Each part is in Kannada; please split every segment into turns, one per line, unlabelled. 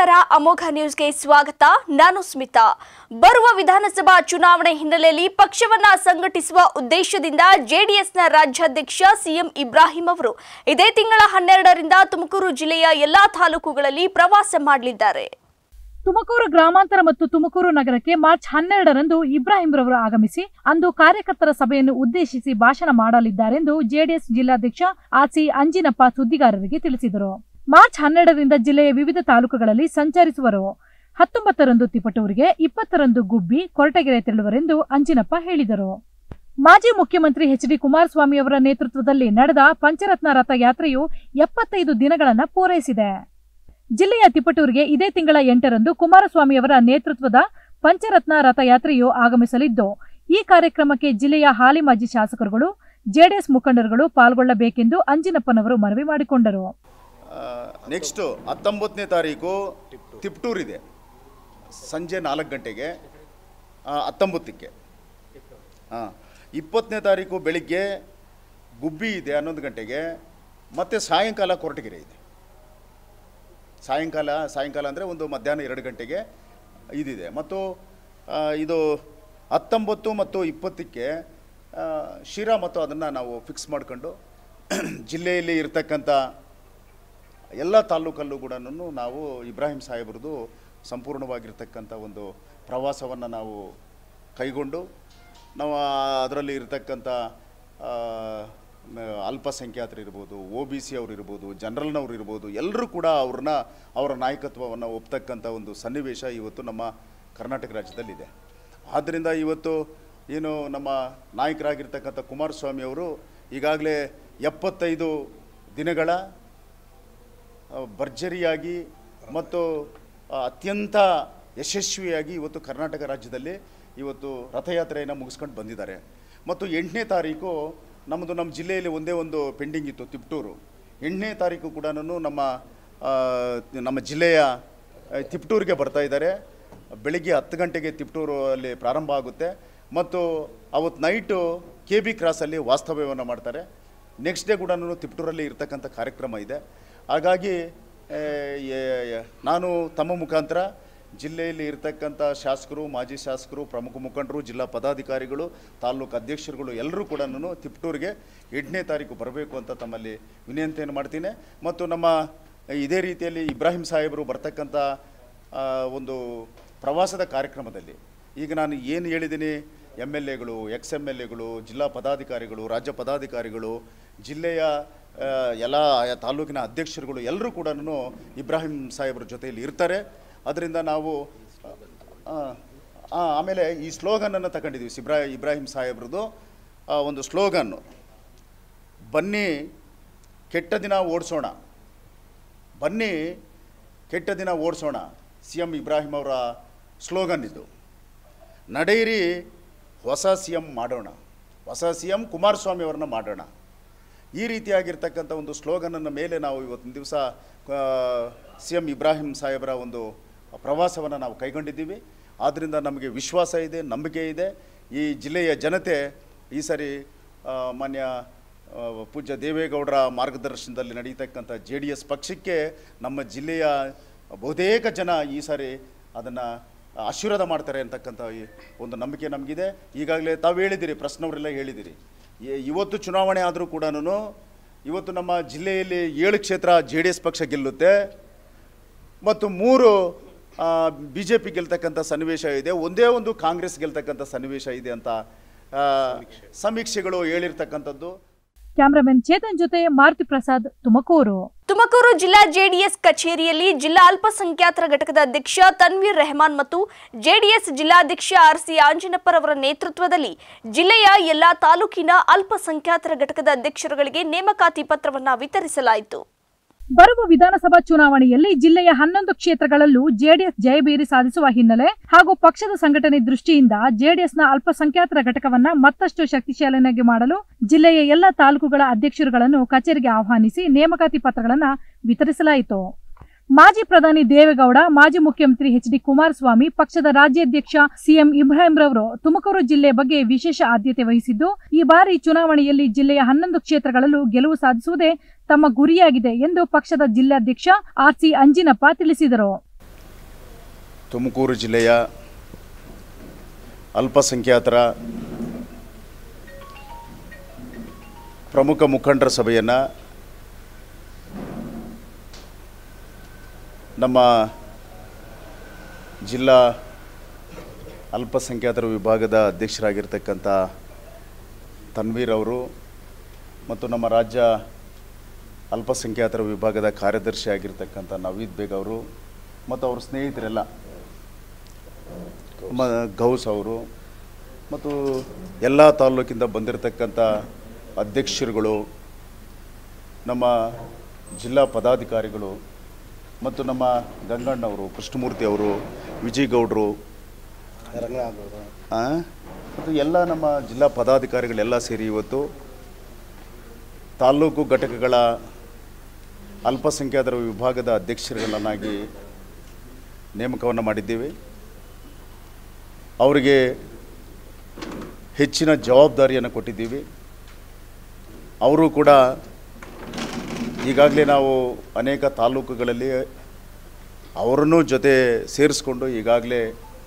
ನಮಸ್ಕಾರ ಅಮೋಘ ನ್ಯೂಸ್ಗೆ ಸ್ವಾಗತ ನಾನು ಸ್ಮಿತಾ ಬರುವ ವಿಧಾನಸಭಾ ಚುನಾವಣೆ ಹಿನ್ನೆಲೆಯಲ್ಲಿ ಪಕ್ಷವನ್ನ ಸಂಘಟಿಸುವ ಉದ್ದೇಶದಿಂದ ಜೆಡಿಎಸ್ನ ರಾಜ್ಯಾಧ್ಯಕ್ಷ ಸಿಎಂ ಇಬ್ರಾಹಿಂ ಅವರು ಇದೇ ತಿಂಗಳ ಹನ್ನೆರಡರಿಂದ ತುಮಕೂರು ಜಿಲ್ಲೆಯ ಎಲ್ಲಾ ತಾಲೂಕುಗಳಲ್ಲಿ ಪ್ರವಾಸ ಮಾಡಲಿದ್ದಾರೆ
ತುಮಕೂರು ಗ್ರಾಮಾಂತರ ಮತ್ತು ತುಮಕೂರು ನಗರಕ್ಕೆ ಮಾರ್ಚ್ ಹನ್ನೆರಡರಂದು ಇಬ್ರಾಹಿಂ ರವರು ಆಗಮಿಸಿ ಅಂದು ಕಾರ್ಯಕರ್ತರ ಸಭೆಯನ್ನು ಉದ್ದೇಶಿಸಿ ಭಾಷಣ ಮಾಡಲಿದ್ದಾರೆಂದು ಜೆಡಿಎಸ್ ಜಿಲ್ಲಾಧ್ಯಕ್ಷ ಆರ್ಸಿ ಅಂಜಿನಪ್ಪ ಸುದ್ದಿಗಾರರಿಗೆ ತಿಳಿಸಿದರು ಮಾರ್ಚ್ ಹನ್ನೆರಡರಿಂದ ಜಿಲ್ಲೆಯ ವಿವಿಧ ತಾಲೂಕುಗಳಲ್ಲಿ ಸಂಚರಿಸುವರು ಹತ್ತೊಂಬತ್ತರಂದು ತಿಪಟೂರಿಗೆ ಇಪ್ಪತ್ತರಂದು ಗುಬ್ಬಿ ಕೊರಟಗೆರೆ ತೆರಳುವರೆಂದು ಅಂಜಿನಪ್ಪ ಹೇಳಿದರು ಮಾಜಿ ಮುಖ್ಯಮಂತ್ರಿ ಎಚ್ ಡಿ ಕುಮಾರಸ್ವಾಮಿ ಅವರ ನೇತೃತ್ವದಲ್ಲಿ ನಡೆದ ಪಂಚರತ್ನ ರಥ ಯಾತ್ರೆಯು ಎಪ್ಪತ್ತೈದು ದಿನಗಳನ್ನು ಪೂರೈಸಿದೆ ಜಿಲ್ಲೆಯ ತಿಪಟೂರಿಗೆ ಇದೇ ತಿಂಗಳ ಎಂಟರಂದು ಕುಮಾರಸ್ವಾಮಿ ಅವರ ನೇತೃತ್ವದ ಪಂಚರತ್ನ ರಥಯಾತ್ರೆಯು ಆಗಮಿಸಲಿದ್ದು ಈ ಕಾರ್ಯಕ್ರಮಕ್ಕೆ ಜಿಲ್ಲೆಯ ಹಾಲಿ ಮಾಜಿ ಶಾಸಕರುಗಳು ಜೆಡಿಎಸ್ ಮುಖಂಡರುಗಳು ಪಾಲ್ಗೊಳ್ಳಬೇಕೆಂದು ಅಂಜಿನಪ್ಪನವರು ಮನವಿ ಮಾಡಿಕೊಂಡರು
ನೆಕ್ಸ್ಟು ಹತ್ತೊಂಬತ್ತನೇ ತಾರೀಕು ತಿಪ್ಟೂರ್ ಇದೆ ಸಂಜೆ ನಾಲ್ಕು ಗಂಟೆಗೆ ಆ, ಹತ್ತೊಂಬತ್ತಕ್ಕೆ ಹಾಂ ಇಪ್ಪತ್ತನೇ ತಾರೀಕು ಬೆಳಿಗ್ಗೆ ಗುಬ್ಬಿ ಇದೆ ಹನ್ನೊಂದು ಗಂಟೆಗೆ ಮತ್ತು ಸಾಯಂಕಾಲ ಕೊರಟಗೆರೆ ಇದೆ ಸಾಯಂಕಾಲ ಸಾಯಂಕಾಲ ಅಂದರೆ ಒಂದು ಮಧ್ಯಾಹ್ನ ಎರಡು ಗಂಟೆಗೆ ಇದಿದೆ ಮತ್ತು ಆ, ಇದು ಹತ್ತೊಂಬತ್ತು ಮತ್ತು ಇಪ್ಪತ್ತಕ್ಕೆ ಆ, ಶಿರಾ ಮತ್ತು ಅದನ್ನು ನಾವು ಫಿಕ್ಸ್ ಮಾಡ್ಕೊಂಡು ಜಿಲ್ಲೆಯಲ್ಲಿ ಇರ್ತಕ್ಕಂಥ ಎಲ್ಲ ತಾಲೂಕಲ್ಲೂ ಕೂಡ ನಾವು ಇಬ್ರಾಹಿಂ ಸಾಹೇಬ್ರದ್ದು ಸಂಪೂರ್ಣವಾಗಿರ್ತಕ್ಕಂಥ ಒಂದು ಪ್ರವಾಸವನ್ನು ನಾವು ಕೈಗೊಂಡು ನಾವು ಅದರಲ್ಲಿ ಇರ್ತಕ್ಕಂಥ ಆ, ಮ- ಅಲ್ಪಸಂಖ್ಯಾತರು ಇರ್ಬೋದು ಒ ಬಿ ಸಿ ಅವರು ಇರ್ಬೋದು ಜನರಲ್ನವ್ರು ಇರ್ಬೋದು ಎಲ್ಲರೂ ಕೂಡ ಅವ್ರನ್ನ ಅವರ ನಾಯಕತ್ವವನ್ನು ಒಪ್ತಕ್ಕಂಥ ಒಂದು ಸನ್ನಿವೇಶ ಇವತ್ತು ನಮ್ಮ ಕರ್ನಾಟಕ ರಾಜ್ಯದಲ್ಲಿದೆ ಆದ್ದರಿಂದ ಇವತ್ತು ಏನು ನಮ್ಮ ನಾಯಕರಾಗಿರ್ತಕ್ಕಂಥ ಕುಮಾರಸ್ವಾಮಿ ಅವರು ಈಗಾಗಲೇ ಎಪ್ಪತ್ತೈದು ದಿನಗಳ ಆ, ಭರ್ಜರಿಯಾಗಿ ಮತ್ತು ಆ, ಅತ್ಯಂತ ಯಶಸ್ವಿಯಾಗಿ ಇವತ್ತು ಕರ್ನಾಟಕ ರಾಜ್ಯದಲ್ಲಿ ಇವತ್ತು ರಥಯಾತ್ರೆಯನ್ನು ಮುಗಿಸ್ಕೊಂಡು ಬಂದಿದ್ದಾರೆ ಮತ್ತು ಎಂಟನೇ ತಾರೀಕು ನಮ್ಮದು ನಮ್ಮ ಜಿಲ್ಲೆಯಲ್ಲಿ ಒಂದೇ ಒಂದು ಪೆಂಡಿಂಗ್ ಇತ್ತು ತಿಪ್ಟೂರು ಎಂಟನೇ ತಾರೀಕು ಕೂಡ ನಮ್ಮ ಆ, ನಮ್ಮ ಜಿಲ್ಲೆಯ ಆ, ತಿಪ್ಟೂರಿಗೆ ಬರ್ತಾ ಇದ್ದಾರೆ ಬೆಳಿಗ್ಗೆ ಹತ್ತು ಗಂಟೆಗೆ ತಿಪ್ಟೂರು ಅಲ್ಲಿ ಪ್ರಾರಂಭ ಆಗುತ್ತೆ ಮತ್ತು ಅವತ್ತು ನೈಟು ಕೆ ಬಿ ಕ್ರಾಸಲ್ಲಿ ವಾಸ್ತವ್ಯವನ್ನು ಮಾಡ್ತಾರೆ ನೆಕ್ಸ್ಟ್ ಡೇ ಕೂಡ ತಿಪ್ಟೂರಲ್ಲಿ ಇರ್ತಕ್ಕಂಥ ಕಾರ್ಯಕ್ರಮ ಇದೆ ಹಾಗಾಗಿ ಆ, ಏ- ಏ- ನಾನು ತಮ್ಮ ಮುಖಾಂತರ ಜಿಲ್ಲೆಯಲ್ಲಿ ಇರ್ತಕ್ಕಂಥ ಶಾಸಕರು ಮಾಜಿ ಶಾಸಕರು ಪ್ರಮುಖ ಮುಖಂಡರು ಜಿಲ್ಲಾ ಪದಾಧಿಕಾರಿಗಳು ತಾಲೂಕು ಅಧ್ಯಕ್ಷರುಗಳು ಎಲ್ಲರೂ ಕೂಡ ತಿಪ್ಟೂರಿಗೆ ಎಂಟನೇ ತಾರೀಕು ಬರಬೇಕು ಅಂತ ತಮ್ಮಲ್ಲಿ ವಿನಂತಿಯನ್ನು ಮಾಡ್ತೀನಿ ಮತ್ತು ನಮ್ಮ ಇದೇ ರೀತಿಯಲ್ಲಿ ಇಬ್ರಾಹಿಂ ಸಾಹೇಬರು ಬರ್ತಕ್ಕಂಥ ಆ, ಒಂದು ಪ್ರವಾಸದ ಕಾರ್ಯಕ್ರಮದಲ್ಲಿ ಈಗ ನಾನು ಏನು ಹೇಳಿದ್ದೀನಿ ಎಮ್ ಎಲ್ ಎಗಳು ಎಕ್ಸ್ ಎಮ್ ಎಲ್ ಎಗಳು ಜಿಲ್ಲಾ ಪದಾಧಿಕಾರಿಗಳು ರಾಜ್ಯ ಪದಾಧಿಕಾರಿಗಳು ಜಿಲ್ಲೆಯ ಆ, ಎಲ್ಲ ಆಯಾ ತಾಲೂಕಿನ ಅಧ್ಯಕ್ಷರುಗಳು ಎಲ್ಲರೂ ಕೂಡ ಇಬ್ರಾಹಿಂ ಸಾಹೇಬ್ರ ಜೊತೆಯಲ್ಲಿ ಇರ್ತಾರೆ ಅದರಿಂದ ನಾವು ಆ, ಆ, ಆಮೇಲೆ ಈ ಸ್ಲೋಗನನ್ನು ತಗೊಂಡಿದ್ದೀವಿ ಸಿಬ್ರಾ ಇಬ್ರಾಹಿಂ ಸಾಹೇಬ್ರದ್ದು ಆ, ಒಂದು ಸ್ಲೋಗನ್ನು ಬನ್ನಿ ಕೆಟ್ಟ ದಿನ ಓಡಿಸೋಣ ಬನ್ನಿ ಕೆಟ್ಟ ದಿನ ಓಡಿಸೋಣ ಸಿ ಎಂ ಇಬ್ರಾಹಿಂ ಅವರ ಸ್ಲೋಗನ್ ಇದು ನಡೆಯಿರಿ ಹೊಸ ಸಿ ಎಂ ಮಾಡೋಣ ಹೊಸ ಸಿ ಎಂ ಕುಮಾರಸ್ವಾಮಿ ಅವ್ರನ್ನ ಮಾಡೋಣ ಈ ರೀತಿಯಾಗಿರ್ತಕ್ಕಂಥ ಒಂದು ಸ್ಲೋಗನನ್ನು ಮೇಲೆ ನಾವು ಇವತ್ತಿನ ದಿವಸ ಸಿ ಎಂ ಇಬ್ರಾಹಿಂ ಸಾಹೇಬರ ಒಂದು ಪ್ರವಾಸವನ್ನು ನಾವು ಕೈಗೊಂಡಿದ್ದೀವಿ ಆದ್ದರಿಂದ ನಮಗೆ ವಿಶ್ವಾಸ ಇದೆ ನಂಬಿಕೆ ಇದೆ ಈ ಜಿಲ್ಲೆಯ ಜನತೆ ಈ ಸರಿ ಆ, ಮಾನ್ಯ ಆ, ಪೂಜ್ಯ ದೇವೇಗೌಡರ ಮಾರ್ಗದರ್ಶನದಲ್ಲಿ ನಡೀತಕ್ಕಂಥ ಜೆ ಡಿ ಎಸ್ ಪಕ್ಷಕ್ಕೆ ನಮ್ಮ ಜಿಲ್ಲೆಯ ಬಹುತೇಕ ಜನ ಈ ಸಾರಿ ಅದನ್ನು ಆಶೀರ್ವಾದ ಮಾಡ್ತಾರೆ ಅಂತಕ್ಕಂಥ ಈ ಒಂದು ನಂಬಿಕೆ ನಮಗಿದೆ ಈಗಾಗಲೇ ತಾವು ಹೇಳಿದಿರಿ ಪ್ರಶ್ನವರೆಲ್ಲ ಹೇಳಿದಿರಿ ಈ- ಇವತ್ತು ಚುನಾವಣೆ ಆದರೂ ಕೂಡ ಇವತ್ತು ನಮ್ಮ ಜಿಲ್ಲೆಯಲ್ಲಿ ಏಳು ಕ್ಷೇತ್ರ ಜೆ ಡಿ ಎಸ್ ಪಕ್ಷ ಗೆಲ್ಲುತ್ತೆ ಮತ್ತು ಮೂರು ಬಿ ಜೆ ಪಿ ಗೆಲ್ತಕ್ಕಂಥ ಸನ್ನಿವೇಶ ಇದೆ ಒಂದೇ ಒಂದು ಕಾಂಗ್ರೆಸ್ ಗೆಲ್ತಕ್ಕಂಥ ಸನ್ನಿವೇಶ ಇದೆ ಅಂತ ಆ, ಸಮೀಕ್ಷೆಗಳು ಹೇಳಿರ್ತಕ್ಕಂಥದ್ದು
ಕ್ಯಾಮರಾಮನ್ ಚೇತನ್ ಜೊತೆ ಮಾರುತಿ ಪ್ರಸಾದ್ ತುಮಕೂರು
ತುಮಕೂರು ಜಿಲ್ಲಾ ಜೆಡಿಎಸ್ ಕಚೇರಿಯಲ್ಲಿ ಜಿಲ್ಲಾ ಅಲ್ಪಸಂಖ್ಯಾತರ ಘಟಕದ ಅಧ್ಯಕ್ಷ ತನ್ವೀರ್ ರೆಹಮಾನ್ ಮತ್ತು ಜೆಡಿಎಸ್ ಜಿಲ್ಲಾಧ್ಯಕ್ಷ ಆರ್ಸಿ ಆಂಜನಪ್ಪರವರ ನೇತೃತ್ವದಲ್ಲಿ ಜಿಲ್ಲೆಯ ಎಲ್ಲಾ ತಾಲೂಕಿನ ಅಲ್ಪಸಂಖ್ಯಾತರ ಘಟಕದ ಅಧ್ಯಕ್ಷರುಗಳಿಗೆ ನೇಮಕಾತಿ ಪತ್ರವನ್ನ ವಿತರಿಸಲಾಯಿತು
ಬರುವ ವಿಧಾನಸಭಾ ಚುನಾವಣೆಯಲ್ಲಿ ಜಿಲ್ಲೆಯ ಹನ್ನೊಂದು ಕ್ಷೇತ್ರಗಳಲ್ಲೂ ಜೆಡಿಎಸ್ ಜಯಬೇರಿ ಸಾಧಿಸುವ ಹಿನ್ನೆಲೆ ಹಾಗೂ ಪಕ್ಷದ ಸಂಘಟನೆ ದೃಷ್ಟಿಯಿಂದ ಜೆಡಿಎಸ್ನ ಅಲ್ಪಸಂಖ್ಯಾತರ ಘಟಕವನ್ನ ಮತ್ತಷ್ಟು ಶಕ್ತಿಶಾಲಿಯಾಗಿ ಮಾಡಲು ಜಿಲ್ಲೆಯ ಎಲ್ಲ ತಾಲೂಕುಗಳ ಅಧ್ಯಕ್ಷರುಗಳನ್ನು ಕಚೇರಿಗೆ ಆಹ್ವಾನಿಸಿ ನೇಮಕಾತಿ ಪತ್ರಗಳನ್ನು ವಿತರಿಸಲಾಯಿತು ಮಾಜಿ ಪ್ರಧಾನಿ ದೇವೇಗೌಡ ಮಾಜಿ ಮುಖ್ಯಮಂತ್ರಿ ಎಚ್ ಡಿ ಕುಮಾರಸ್ವಾಮಿ ಪಕ್ಷದ ರಾಜ್ಯಾಧ್ಯಕ್ಷ ಸಿಎಂ ಇಬ್ರಾಹಿಂ ರವರು ತುಮಕೂರು ಜಿಲ್ಲೆ ಬಗ್ಗೆ ವಿಶೇಷ ಆದ್ಯತೆ ವಹಿಸಿದ್ದು ಈ ಬಾರಿ ಚುನಾವಣೆಯಲ್ಲಿ ಜಿಲ್ಲೆಯ ಹನ್ನೊಂದು ಕ್ಷೇತ್ರಗಳಲ್ಲೂ ಗೆಲುವು ಸಾಧಿಸುವುದೇ ತಮ್ಮ ಗುರಿಯಾಗಿದೆ ಎಂದು ಪಕ್ಷದ ಜಿಲ್ಲಾಧ್ಯಕ್ಷ ಆರ್ಸಿ ಅಂಜಿನಪ್ಪ ತಿಳಿಸಿದರು
ತುಮಕೂರು ಜಿಲ್ಲೆಯ ಅಲ್ಪಸಂಖ್ಯಾತರ ಪ್ರಮುಖ ಮುಖಂಡರ ಸಭೆಯನ್ನು ನಮ್ಮ ಜಿಲ್ಲಾ ಅಲ್ಪಸಂಖ್ಯಾತರ ವಿಭಾಗದ ಅಧ್ಯಕ್ಷರಾಗಿರ್ತಕ್ಕಂಥ ತನ್ವೀರ್ ಅವರು ಮತ್ತು ನಮ್ಮ ರಾಜ್ಯ ಅಲ್ಪಸಂಖ್ಯಾತರ ವಿಭಾಗದ ಕಾರ್ಯದರ್ಶಿ ಆಗಿರ್ತಕ್ಕಂಥ ನವೀದ್ ಬೇಗ್ ಅವರು ಮತ್ತು ಅವ್ರ ಸ್ನೇಹಿತರೆಲ್ಲ ಮ ಗೌಸ್ ಅವರು ಮತ್ತು ಎಲ್ಲ ತಾಲ್ಲೂಕಿಂದ ಬಂದಿರತಕ್ಕಂಥ ಅಧ್ಯಕ್ಷರುಗಳು ನಮ್ಮ ಜಿಲ್ಲಾ ಪದಾಧಿಕಾರಿಗಳು ಮತ್ತು ನಮ್ಮ ಗಂಗಣ್ಣವರು ಕೃಷ್ಣಮೂರ್ತಿ ಅವರು ವಿಜಯ್ ಗೌಡ್ರು ಆ? ಮತ್ತು ಎಲ್ಲ ನಮ್ಮ ಜಿಲ್ಲಾ ಪದಾಧಿಕಾರಿಗಳೆಲ್ಲ ಸೇರಿ ಇವತ್ತು ತಾಲ್ಲೂಕು ಘಟಕಗಳ ಅಲ್ಪಸಂಖ್ಯಾತರ ವಿಭಾಗದ ಅಧ್ಯಕ್ಷರುಗಳನ್ನಾಗಿ ನೇಮಕವನ್ನು ಮಾಡಿದ್ದೀವಿ ಅವರಿಗೆ ಹೆಚ್ಚಿನ ಜವಾಬ್ದಾರಿಯನ್ನು ಕೊಟ್ಟಿದ್ದೀವಿ ಅವರು ಕೂಡ ಈಗಾಗಲೇ ನಾವು ಅನೇಕ ತಾಲೂಕುಗಳಲ್ಲಿ ಅವರನ್ನೂ ಜೊತೆ ಸೇರಿಸ್ಕೊಂಡು ಈಗಾಗಲೇ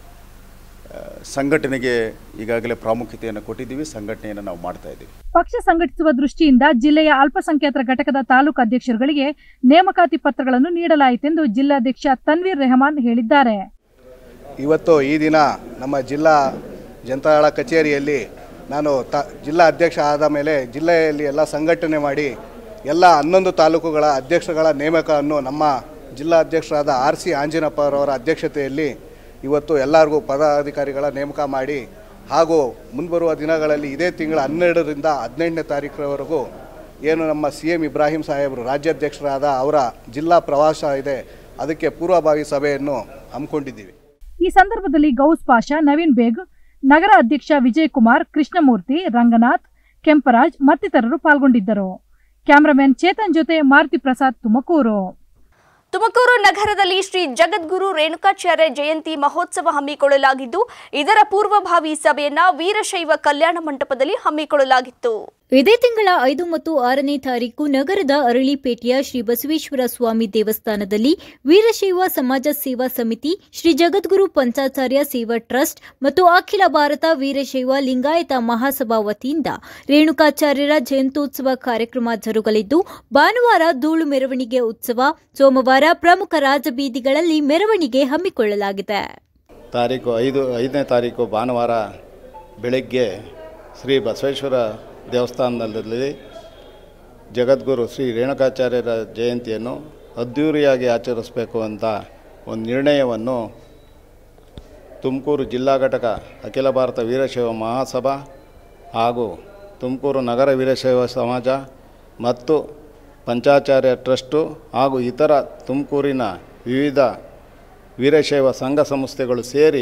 ಆ, ಸಂಘಟನೆಗೆ ಈಗಾಗಲೇ ಪ್ರಾಮುಖ್ಯತೆಯನ್ನು ಕೊಟ್ಟಿದ್ದೀವಿ ಸಂಘಟನೆಯನ್ನು ನಾವು ಮಾಡ್ತಾ ಇದ್ದೀವಿ
ಪಕ್ಷ ಸಂಘಟಿಸುವ ದೃಷ್ಟಿಯಿಂದ ಜಿಲ್ಲೆಯ ಅಲ್ಪಸಂಖ್ಯಾತರ ಘಟಕದ ತಾಲೂಕು ಅಧ್ಯಕ್ಷರುಗಳಿಗೆ ನೇಮಕಾತಿ ಪತ್ರಗಳನ್ನು ನೀಡಲಾಯಿತೆಂದು ಜಿಲ್ಲಾಧ್ಯಕ್ಷ ತನ್ವೀರ್ ರೆಹಮಾನ್ ಹೇಳಿದ್ದಾರೆ
ಇವತ್ತು ಈ ದಿನ ನಮ್ಮ ಜಿಲ್ಲಾ ಜನತಾದಳ ಕಚೇರಿಯಲ್ಲಿ ನಾನು ತ ಜಿಲ್ಲಾ ಅಧ್ಯಕ್ಷ ಆದ ಮೇಲೆ ಜಿಲ್ಲೆಯಲ್ಲಿ ಎಲ್ಲ ಸಂಘಟನೆ ಮಾಡಿ ಎಲ್ಲ ಹನ್ನೊಂದು ತಾಲೂಕುಗಳ ಅಧ್ಯಕ್ಷಗಳ ನೇಮಕವನ್ನು ನಮ್ಮ ಜಿಲ್ಲಾ ಅಧ್ಯಕ್ಷರಾದ ಆರ್ ಸಿ ಆಂಜಿನಪ್ಪ ಅವರವರ ಅಧ್ಯಕ್ಷತೆಯಲ್ಲಿ ಇವತ್ತು ಎಲ್ಲರಿಗೂ ಪದಾಧಿಕಾರಿಗಳ ನೇಮಕ ಮಾಡಿ ಹಾಗೂ ಮುಂಬರುವ ದಿನಗಳಲ್ಲಿ ಇದೇ ತಿಂಗಳ ಹನ್ನೆರಡರಿಂದ ಹದಿನೆಂಟನೇ ತಾರೀಕರವರೆಗೂ ಏನು ನಮ್ಮ ಸಿ ಎಂ ಇಬ್ರಾಹಿಂ ಸಾಹೇಬರು ರಾಜ್ಯಾಧ್ಯಕ್ಷರಾದ ಅವರ ಜಿಲ್ಲಾ ಪ್ರವಾಸ ಇದೆ ಅದಕ್ಕೆ ಪೂರ್ವಭಾವಿ ಸಭೆಯನ್ನು ಹಮ್ಮಿಕೊಂಡಿದ್ದೀವಿ
ಈ ಸಂದರ್ಭದಲ್ಲಿ ಗೌಸ್ ಪಾಷಾ ನವೀನ್ ಬೇಗ್ ನಗರ ಅಧ್ಯಕ್ಷ ವಿಜಯ್ ಕುಮಾರ್ ಕೃಷ್ಣಮೂರ್ತಿ ರಂಗನಾಥ್ ಕೆಂಪರಾಜ್ ಮತ್ತಿತರರು ಪಾಲ್ಗೊಂಡಿದ್ದರು ಕ್ಯಾಮರಾಮನ್ ಚೇತನ್ ಜೊತೆ ಮಾರುತಿ ಪ್ರಸಾದ್ ತುಮಕೂರು
ತುಮಕೂರು ನಗರದಲ್ಲಿ ಶ್ರೀ ಜಗದ್ಗುರು ರೇಣುಕಾಚಾರ್ಯ ಜಯಂತಿ ಮಹೋತ್ಸವ ಹಮ್ಮಿಕೊಳ್ಳಲಾಗಿದ್ದು ಇದರ ಪೂರ್ವಭಾವಿ ಸಭೆಯನ್ನ ವೀರಶೈವ ಕಲ್ಯಾಣ ಮಂಟಪದಲ್ಲಿ ಹಮ್ಮಿಕೊಳ್ಳಲಾಗಿತ್ತು
ಇದೇ ತಿಂಗಳ ಐದು ಮತ್ತು ಆರನೇ ತಾರೀಕು ನಗರದ ಅರಳಿಪೇಟೆಯ ಶ್ರೀ ಬಸವೇಶ್ವರ ಸ್ವಾಮಿ ದೇವಸ್ಥಾನದಲ್ಲಿ ವೀರಶೈವ ಸಮಾಜ ಸೇವಾ ಸಮಿತಿ ಶ್ರೀ ಜಗದ್ಗುರು ಪಂಚಾಚಾರ್ಯ ಸೇವಾ ಟ್ರಸ್ಟ್ ಮತ್ತು ಅಖಿಲ ಭಾರತ ವೀರಶೈವ ಲಿಂಗಾಯತ ಮಹಾಸಭಾ ವತಿಯಿಂದ ರೇಣುಕಾಚಾರ್ಯರ ಜಯಂತ್ಯೋತ್ಸವ ಕಾರ್ಯಕ್ರಮ ಜರುಗಲಿದ್ದು ಭಾನುವಾರ ಧೂಳು ಮೆರವಣಿಗೆ ಉತ್ಸವ ಸೋಮವಾರ ಪ್ರಮುಖ ರಾಜಬೀದಿಗಳಲ್ಲಿ ಮೆರವಣಿಗೆ ಹಮ್ಮಿಕೊಳ್ಳಲಾಗಿದೆ
ತಾರೀಕು ಐದು ಐದನೇ ತಾರೀಕು ಭಾನುವಾರ ಬೆಳಗ್ಗೆ ಶ್ರೀ ಬಸವೇಶ್ವರ ದೇವಸ್ಥಾನದಲ್ಲಿ ಜಗದ್ಗುರು ಶ್ರೀ ರೇಣುಕಾಚಾರ್ಯರ ಜಯಂತಿಯನ್ನು ಅದ್ಧೂರಿಯಾಗಿ ಆಚರಿಸಬೇಕು ಅಂತ ಒಂದು ನಿರ್ಣಯವನ್ನು ತುಮಕೂರು ಜಿಲ್ಲಾ ಘಟಕ ಅಖಿಲ ಭಾರತ ವೀರಶೈವ ಮಹಾಸಭಾ ಹಾಗೂ ತುಮಕೂರು ನಗರ ವೀರಶೈವ ಸಮಾಜ ಮತ್ತು ಪಂಚಾಚಾರ್ಯ ಟ್ರಸ್ಟು ಹಾಗೂ ಇತರ ತುಮಕೂರಿನ ವಿವಿಧ ವೀರಶೈವ ಸಂಘ ಸಂಸ್ಥೆಗಳು ಸೇರಿ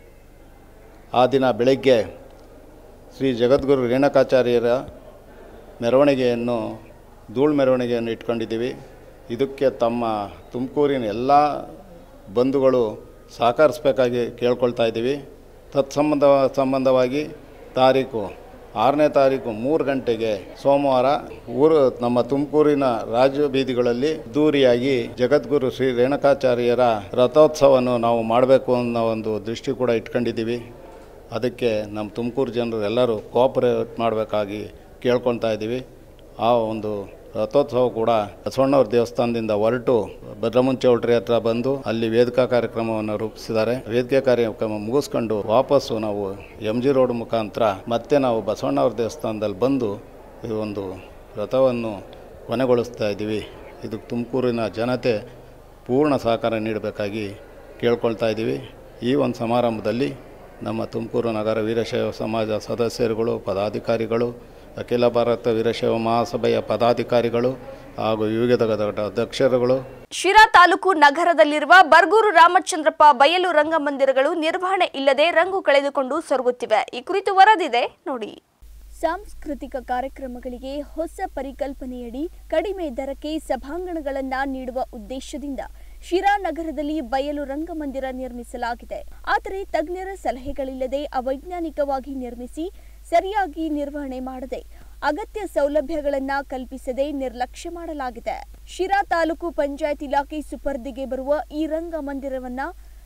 ಆ ದಿನ ಬೆಳಗ್ಗೆ ಶ್ರೀ ಜಗದ್ಗುರು ರೇಣುಕಾಚಾರ್ಯರ ಮೆರವಣಿಗೆಯನ್ನು ಧೂಳು ಮೆರವಣಿಗೆಯನ್ನು ಇಟ್ಕೊಂಡಿದ್ದೀವಿ ಇದಕ್ಕೆ ತಮ್ಮ ತುಮಕೂರಿನ ಎಲ್ಲ ಬಂಧುಗಳು ಸಹಕರಿಸಬೇಕಾಗಿ ಕೇಳ್ಕೊಳ್ತಾ ಇದ್ದೀವಿ ತತ್ಸಂಬಂಧ ಸಂಬಂಧವಾಗಿ ತಾರೀಕು ಆರನೇ ತಾರೀಕು ಮೂರು ಗಂಟೆಗೆ ಸೋಮವಾರ ಊರು ನಮ್ಮ ತುಮಕೂರಿನ ರಾಜ ಬೀದಿಗಳಲ್ಲಿ ದೂರಿಯಾಗಿ ಜಗದ್ಗುರು ಶ್ರೀ ರೇಣುಕಾಚಾರ್ಯರ ರಥೋತ್ಸವವನ್ನು ನಾವು ಮಾಡಬೇಕು ಅನ್ನೋ ಒಂದು ದೃಷ್ಟಿ ಕೂಡ ಇಟ್ಕೊಂಡಿದ್ದೀವಿ ಅದಕ್ಕೆ ನಮ್ಮ ತುಮಕೂರು ಜನರು ಎಲ್ಲರೂ ಕೋಆಪರೇಟ್ ಮಾಡಬೇಕಾಗಿ ಕೇಳ್ಕೊಳ್ತಾ ಇದ್ದೀವಿ ಆ ಒಂದು ರಥೋತ್ಸವ ಕೂಡ ಬಸವಣ್ಣವ್ರ ದೇವಸ್ಥಾನದಿಂದ ಹೊರಟು ಭದ್ರಮುಂಚೌಲ್ಟ್ರಿ ಹತ್ರ ಬಂದು ಅಲ್ಲಿ ವೇದಿಕಾ ಕಾರ್ಯಕ್ರಮವನ್ನು ರೂಪಿಸಿದ್ದಾರೆ ವೇದಿಕೆ ಕಾರ್ಯಕ್ರಮ ಮುಗಿಸ್ಕೊಂಡು ವಾಪಸ್ಸು ನಾವು ಎಮ್ ಜಿ ರೋಡ್ ಮುಖಾಂತರ ಮತ್ತೆ ನಾವು ಬಸವಣ್ಣವ್ರ ದೇವಸ್ಥಾನದಲ್ಲಿ ಬಂದು ಈ ಒಂದು ರಥವನ್ನು ಕೊನೆಗೊಳಿಸ್ತಾ ಇದ್ದೀವಿ ಇದಕ್ಕೆ ತುಮಕೂರಿನ ಜನತೆ ಪೂರ್ಣ ಸಹಕಾರ ನೀಡಬೇಕಾಗಿ ಕೇಳ್ಕೊಳ್ತಾ ಇದ್ದೀವಿ ಈ ಒಂದು ಸಮಾರಂಭದಲ್ಲಿ ನಮ್ಮ ತುಮಕೂರು ನಗರ ವೀರಶೈವ ಸಮಾಜ ಸದಸ್ಯರುಗಳು ಪದಾಧಿಕಾರಿಗಳು ಅಖಿಲ ಭಾರತ ವೀರಶೈವ ಮಹಾಸಭೆಯ ಪದಾಧಿಕಾರಿಗಳು ಹಾಗೂ ವಿವಿಧ ಘಟಕದ ಅಧ್ಯಕ್ಷರುಗಳು
ಶಿರಾ ತಾಲೂಕು ನಗರದಲ್ಲಿರುವ ಬರ್ಗೂರು ರಾಮಚಂದ್ರಪ್ಪ ಬಯಲು ರಂಗಮಂದಿರಗಳು ನಿರ್ವಹಣೆ ಇಲ್ಲದೆ ರಂಗು ಕಳೆದುಕೊಂಡು ಸೊರಗುತ್ತಿವೆ ಈ ಕುರಿತು ವರದಿದೆ ನೋಡಿ ಸಾಂಸ್ಕೃತಿಕ ಕಾರ್ಯಕ್ರಮಗಳಿಗೆ ಹೊಸ ಪರಿಕಲ್ಪನೆಯಡಿ ಕಡಿಮೆ ದರಕ್ಕೆ ಸಭಾಂಗಣಗಳನ್ನ ನೀಡುವ ಉದ್ದೇಶದಿಂದ ಶಿರಾ ನಗರದಲ್ಲಿ ಬಯಲು ರಂಗಮಂದಿರ ನಿರ್ಮಿಸಲಾಗಿದೆ ಆದರೆ ತಜ್ಞರ ಸಲಹೆಗಳಿಲ್ಲದೆ ಅವೈಜ್ಞಾನಿಕವಾಗಿ ನಿರ್ಮಿಸಿ ಸರಿಯಾಗಿ ನಿರ್ವಹಣೆ ಮಾಡದೆ ಅಗತ್ಯ ಸೌಲಭ್ಯಗಳನ್ನ ಕಲ್ಪಿಸದೆ ನಿರ್ಲಕ್ಷ್ಯ ಮಾಡಲಾಗಿದೆ ಶಿರಾ ತಾಲೂಕು ಪಂಚಾಯತ್ ಇಲಾಖೆ ಸುಪರ್ದಿಗೆ ಬರುವ ಈ ರಂಗಮಂದಿರವನ್ನ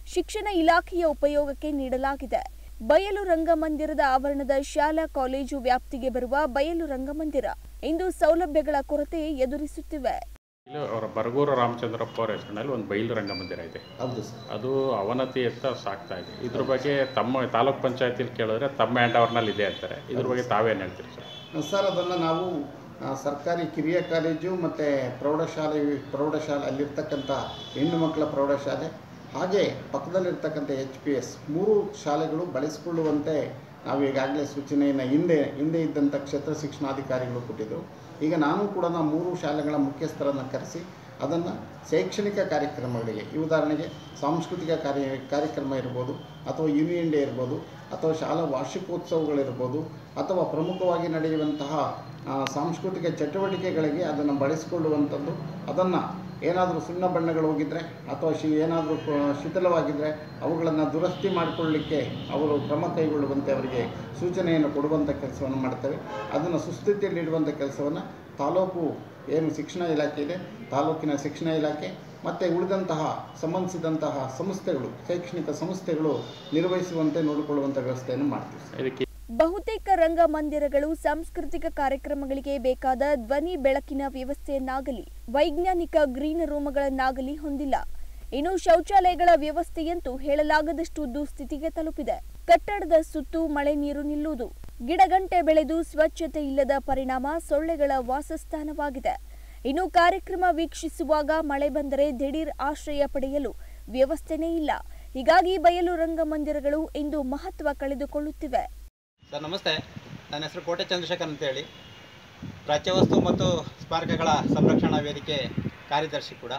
ಶಿಕ್ಷಣ ಇಲಾಖೆಯ ಉಪಯೋಗಕ್ಕೆ ನೀಡಲಾಗಿದೆ ಬಯಲು ರಂಗಮಂದಿರದ ಆವರಣದ ಶಾಲಾ ಕಾಲೇಜು ವ್ಯಾಪ್ತಿಗೆ ಬರುವ ಬಯಲು ರಂಗಮಂದಿರ ಇಂದು ಸೌಲಭ್ಯಗಳ ಕೊರತೆ ಎದುರಿಸುತ್ತಿವೆ
ಇಲ್ಲಿ ಅವರ ಬರಗೂರು ರಾಮಚಂದ್ರಪ್ಪ ಅವರ ಹೆಸರಿನಲ್ಲಿ ಒಂದು ಬಯಲು ರಂಗಮಂದಿರ ಇದೆ
ಹೌದು ಸರ್
ಅದು ಅವನತಿಯತ್ತ ಸಾಕ್ತಾ ಇದೆ ಇದ್ರ ಬಗ್ಗೆ ತಮ್ಮ ತಾಲೂಕ್ ಪಂಚಾಯತಿಲಿ ಕೇಳಿದ್ರೆ ತಮ್ಮ ಹ್ಯಾಂಡ್ ಓವರ್ನಲ್ಲಿ ಇದೆ ಅಂತಾರೆ ಇದ್ರ ಬಗ್ಗೆ ತಾವೇನು ಹೇಳ್ತೀರಿ ಸರ್
ಸರ್ ಅದನ್ನು ನಾವು ಆ, ಸರ್ಕಾರಿ ಕಿರಿಯ ಕಾಲೇಜು ಮತ್ತು ಪ್ರೌಢಶಾಲೆ ಪ್ರೌಢಶಾಲೆ ಅಲ್ಲಿರ್ತಕ್ಕಂಥ ಹೆಣ್ಣು ಮಕ್ಕಳ ಪ್ರೌಢಶಾಲೆ ಹಾಗೆ ಪಕ್ಕದಲ್ಲಿರ್ತಕ್ಕಂಥ ಎಚ್ ಪಿ ಎಸ್ ಮೂರು ಶಾಲೆಗಳು ಬಳಸಿಕೊಳ್ಳುವಂತೆ ನಾವು ಈಗಾಗಲೇ ಸೂಚನೆಯನ್ನು ಹಿಂದೆ ಹಿಂದೆ ಇದ್ದಂಥ ಕ್ಷೇತ್ರ ಶಿಕ್ಷಣಾಧಿಕಾರಿಗಳು ಕೊಟ್ಟಿದ್ದರು ಈಗ ನಾನು ಕೂಡ ನಾವು ಮೂರು ಶಾಲೆಗಳ ಮುಖ್ಯಸ್ಥರನ್ನು ಕರೆಸಿ ಅದನ್ನು ಶೈಕ್ಷಣಿಕ ಕಾರ್ಯಕ್ರಮಗಳಿಗೆ ಈ ಉದಾಹರಣೆಗೆ ಸಾಂಸ್ಕೃತಿಕ ಕಾರ್ಯ ಕಾರ್ಯಕ್ರಮ ಇರ್ಬೋದು ಅಥವಾ ಯೂನಿಯನ್ ಡೇ ಇರ್ಬೋದು ಅಥವಾ ಶಾಲಾ ವಾರ್ಷಿಕೋತ್ಸವಗಳಿರ್ಬೋದು ಅಥವಾ ಪ್ರಮುಖವಾಗಿ ನಡೆಯುವಂತಹ ಆ, ಸಾಂಸ್ಕೃತಿಕ ಚಟುವಟಿಕೆಗಳಿಗೆ ಅದನ್ನು ಬಳಸಿಕೊಳ್ಳುವಂಥದ್ದು ಅದನ್ನು ಏನಾದರೂ ಸುಣ್ಣ ಬಣ್ಣಗಳು ಹೋಗಿದ್ದರೆ ಅಥವಾ ಶಿ ಏನಾದರೂ ಶಿಥಿಲವಾಗಿದ್ದರೆ ಅವುಗಳನ್ನು ದುರಸ್ತಿ ಮಾಡಿಕೊಳ್ಳಲಿಕ್ಕೆ ಅವರು ಕ್ರಮ ಕೈಗೊಳ್ಳುವಂತೆ ಅವರಿಗೆ ಸೂಚನೆಯನ್ನು ಕೊಡುವಂಥ ಕೆಲಸವನ್ನು ಮಾಡ್ತೇವೆ ಅದನ್ನು ಸುಸ್ಥಿತಿಯಲ್ಲಿಡುವಂಥ ಕೆಲಸವನ್ನು ತಾಲೂಕು ಏನು ಶಿಕ್ಷಣ ಇಲಾಖೆ ಇದೆ ತಾಲೂಕಿನ ಶಿಕ್ಷಣ ಇಲಾಖೆ ಮತ್ತು ಉಳಿದಂತಹ ಸಂಬಂಧಿಸಿದಂತಹ ಸಂಸ್ಥೆಗಳು ಶೈಕ್ಷಣಿಕ ಸಂಸ್ಥೆಗಳು ನಿರ್ವಹಿಸುವಂತೆ ನೋಡಿಕೊಳ್ಳುವಂಥ ವ್ಯವಸ್ಥೆಯನ್ನು ಮಾಡ್ತೀವಿ ಸರ್.
ಇದಕ್ಕೆ
ಬಹುತೇಕ ರಂಗಮಂದಿರಗಳು ಸಾಂಸ್ಕೃತಿಕ ಕಾರ್ಯಕ್ರಮಗಳಿಗೆ ಬೇಕಾದ ಧ್ವನಿ ಬೆಳಕಿನ ವ್ಯವಸ್ಥೆಯನ್ನಾಗಲಿ ವೈಜ್ಞಾನಿಕ ಗ್ರೀನ್ ರೂಮ್ಗಳನ್ನಾಗಲಿ ಹೊಂದಿಲ್ಲ ಇನ್ನು ಶೌಚಾಲಯಗಳ ವ್ಯವಸ್ಥೆಯಂತೂ ಹೇಳಲಾಗದಷ್ಟು ದುಸ್ಥಿತಿಗೆ ತಲುಪಿದೆ ಕಟ್ಟಡದ ಸುತ್ತು ಮಳೆ ನೀರು ನಿಲ್ಲುವುದು ಗಿಡಗಂಟೆ ಬೆಳೆದು ಸ್ವಚ್ಛತೆ ಇಲ್ಲದ ಪರಿಣಾಮ ಸೊಳ್ಳೆಗಳ ವಾಸಸ್ಥಾನವಾಗಿದೆ ಇನ್ನು ಕಾರ್ಯಕ್ರಮ ವೀಕ್ಷಿಸುವಾಗ ಮಳೆ ಬಂದರೆ ದಿಢೀರ್ ಆಶ್ರಯ ಪಡೆಯಲು ವ್ಯವಸ್ಥೆನೇ ಇಲ್ಲ ಹೀಗಾಗಿ ಬಯಲು ರಂಗಮಂದಿರಗಳು ಇಂದು ಮಹತ್ವ ಕಳೆದುಕೊಳ್ಳುತ್ತಿವೆ
ಸರ್ ನಮಸ್ತೆ ನನ್ನ ಹೆಸರು ಕೋಟೆ ಚಂದ್ರಶೇಖರ್ ಅಂತೇಳಿ ಪ್ರಾಚ್ಯವಸ್ತು ಮತ್ತು ಸ್ಮಾರಕಗಳ ಸಂರಕ್ಷಣಾ ವೇದಿಕೆ ಕಾರ್ಯದರ್ಶಿ ಕೂಡ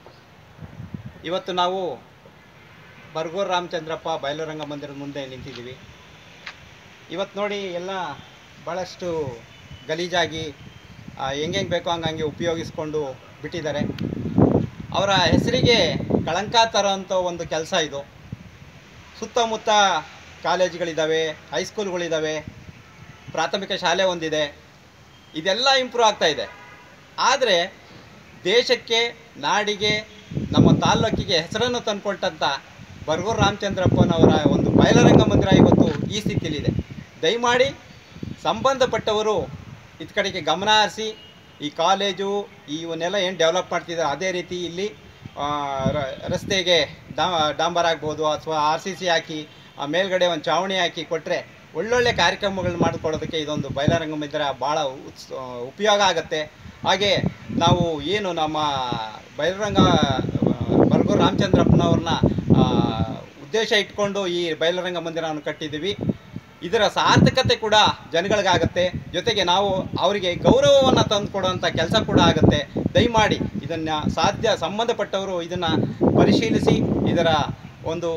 ಇವತ್ತು ನಾವು ಬರ್ಗೂರು ರಾಮಚಂದ್ರಪ್ಪ ಬಯಲುರಂಗ ಮಂದಿರದ ಮುಂದೆ ನಿಂತಿದ್ದೀವಿ ಇವತ್ತು ನೋಡಿ ಎಲ್ಲ ಭಾಳಷ್ಟು ಗಲೀಜಾಗಿ ಹೆಂಗೆ ಬೇಕೋ ಹಂಗಂಗೆ ಉಪಯೋಗಿಸ್ಕೊಂಡು ಬಿಟ್ಟಿದ್ದಾರೆ ಅವರ ಹೆಸರಿಗೆ ಕಳಂಕ ತರೋಂಥ ಒಂದು ಕೆಲಸ ಇದು ಸುತ್ತಮುತ್ತ ಕಾಲೇಜುಗಳಿದ್ದಾವೆ ಹೈಸ್ಕೂಲ್ಗಳಿದ್ದಾವೆ ಪ್ರಾಥಮಿಕ ಶಾಲೆ ಒಂದಿದೆ ಇದೆಲ್ಲ ಇಂಪ್ರೂವ್ ಆಗ್ತಾ ಇದೆ ಆದರೆ ದೇಶಕ್ಕೆ ನಾಡಿಗೆ ನಮ್ಮ ತಾಲ್ಲೂಕಿಗೆ ಹೆಸರನ್ನು ತಂದುಕೊಟ್ಟಂಥ ಬರ್ಗೂರು ರಾಮಚಂದ್ರಪ್ಪನವರ ಒಂದು ಬಯಲರಂಗ ಮಂದಿರ ಇವತ್ತು ಈ ಸ್ಥಿತಿಯಲ್ಲಿದೆ ದಯಮಾಡಿ ಸಂಬಂಧಪಟ್ಟವರು ಇದ್ ಕಡೆಗೆ ಗಮನ ಹರಿಸಿ ಈ ಕಾಲೇಜು ಇವನ್ನೆಲ್ಲ ಏನು ಡೆವಲಪ್ ಮಾಡ್ತಿದ್ದಾರೆ ಅದೇ ರೀತಿ ಇಲ್ಲಿ ಆ, ರ- ರಸ್ತೆಗೆ ಡಾ ಡಾಂಬರ್ ಆಗ್ಬೋದು ಅಥವಾ ಆರ್ ಸಿ ಸಿ ಹಾಕಿ ಆ ಮೇಲ್ಗಡೆ ಒಂದು ಚಾವಣಿ ಹಾಕಿ ಕೊಟ್ಟರೆ ಒಳ್ಳೊಳ್ಳೆ ಕಾರ್ಯಕ್ರಮಗಳನ್ನ ಮಾಡಿಕೊಡೋದಕ್ಕೆ ಇದೊಂದು ಬಯಲರಂಗ ಮಂದಿರ ಭಾಳ ಉತ್ಸ್ ಉಪಯೋಗ ಆಗುತ್ತೆ ಹಾಗೆ ನಾವು ಏನು ನಮ್ಮ ಬಯಲರಂಗ ಬರ್ಗೂರು ರಾಮಚಂದ್ರಪ್ಪನವ್ರನ್ನ ಆ, ಉದ್ದೇಶ ಇಟ್ಕೊಂಡು ಈ ಬಯಲರಂಗ ಮಂದಿರವನ್ನು ಕಟ್ಟಿದ್ದೀವಿ ಇದರ ಸಾರ್ಥಕತೆ ಕೂಡ ಜನಗಳಿಗಾಗತ್ತೆ ಜೊತೆಗೆ ನಾವು ಅವರಿಗೆ ಗೌರವವನ್ನು ತಂದುಕೊಡುವಂಥ ಕೆಲಸ ಕೂಡ ಆಗುತ್ತೆ ದಯಮಾಡಿ ಇದನ್ನು ಸಾಧ್ಯ ಸಂಬಂಧಪಟ್ಟವರು ಇದನ್ನು ಪರಿಶೀಲಿಸಿ ಇದರ ಒಂದು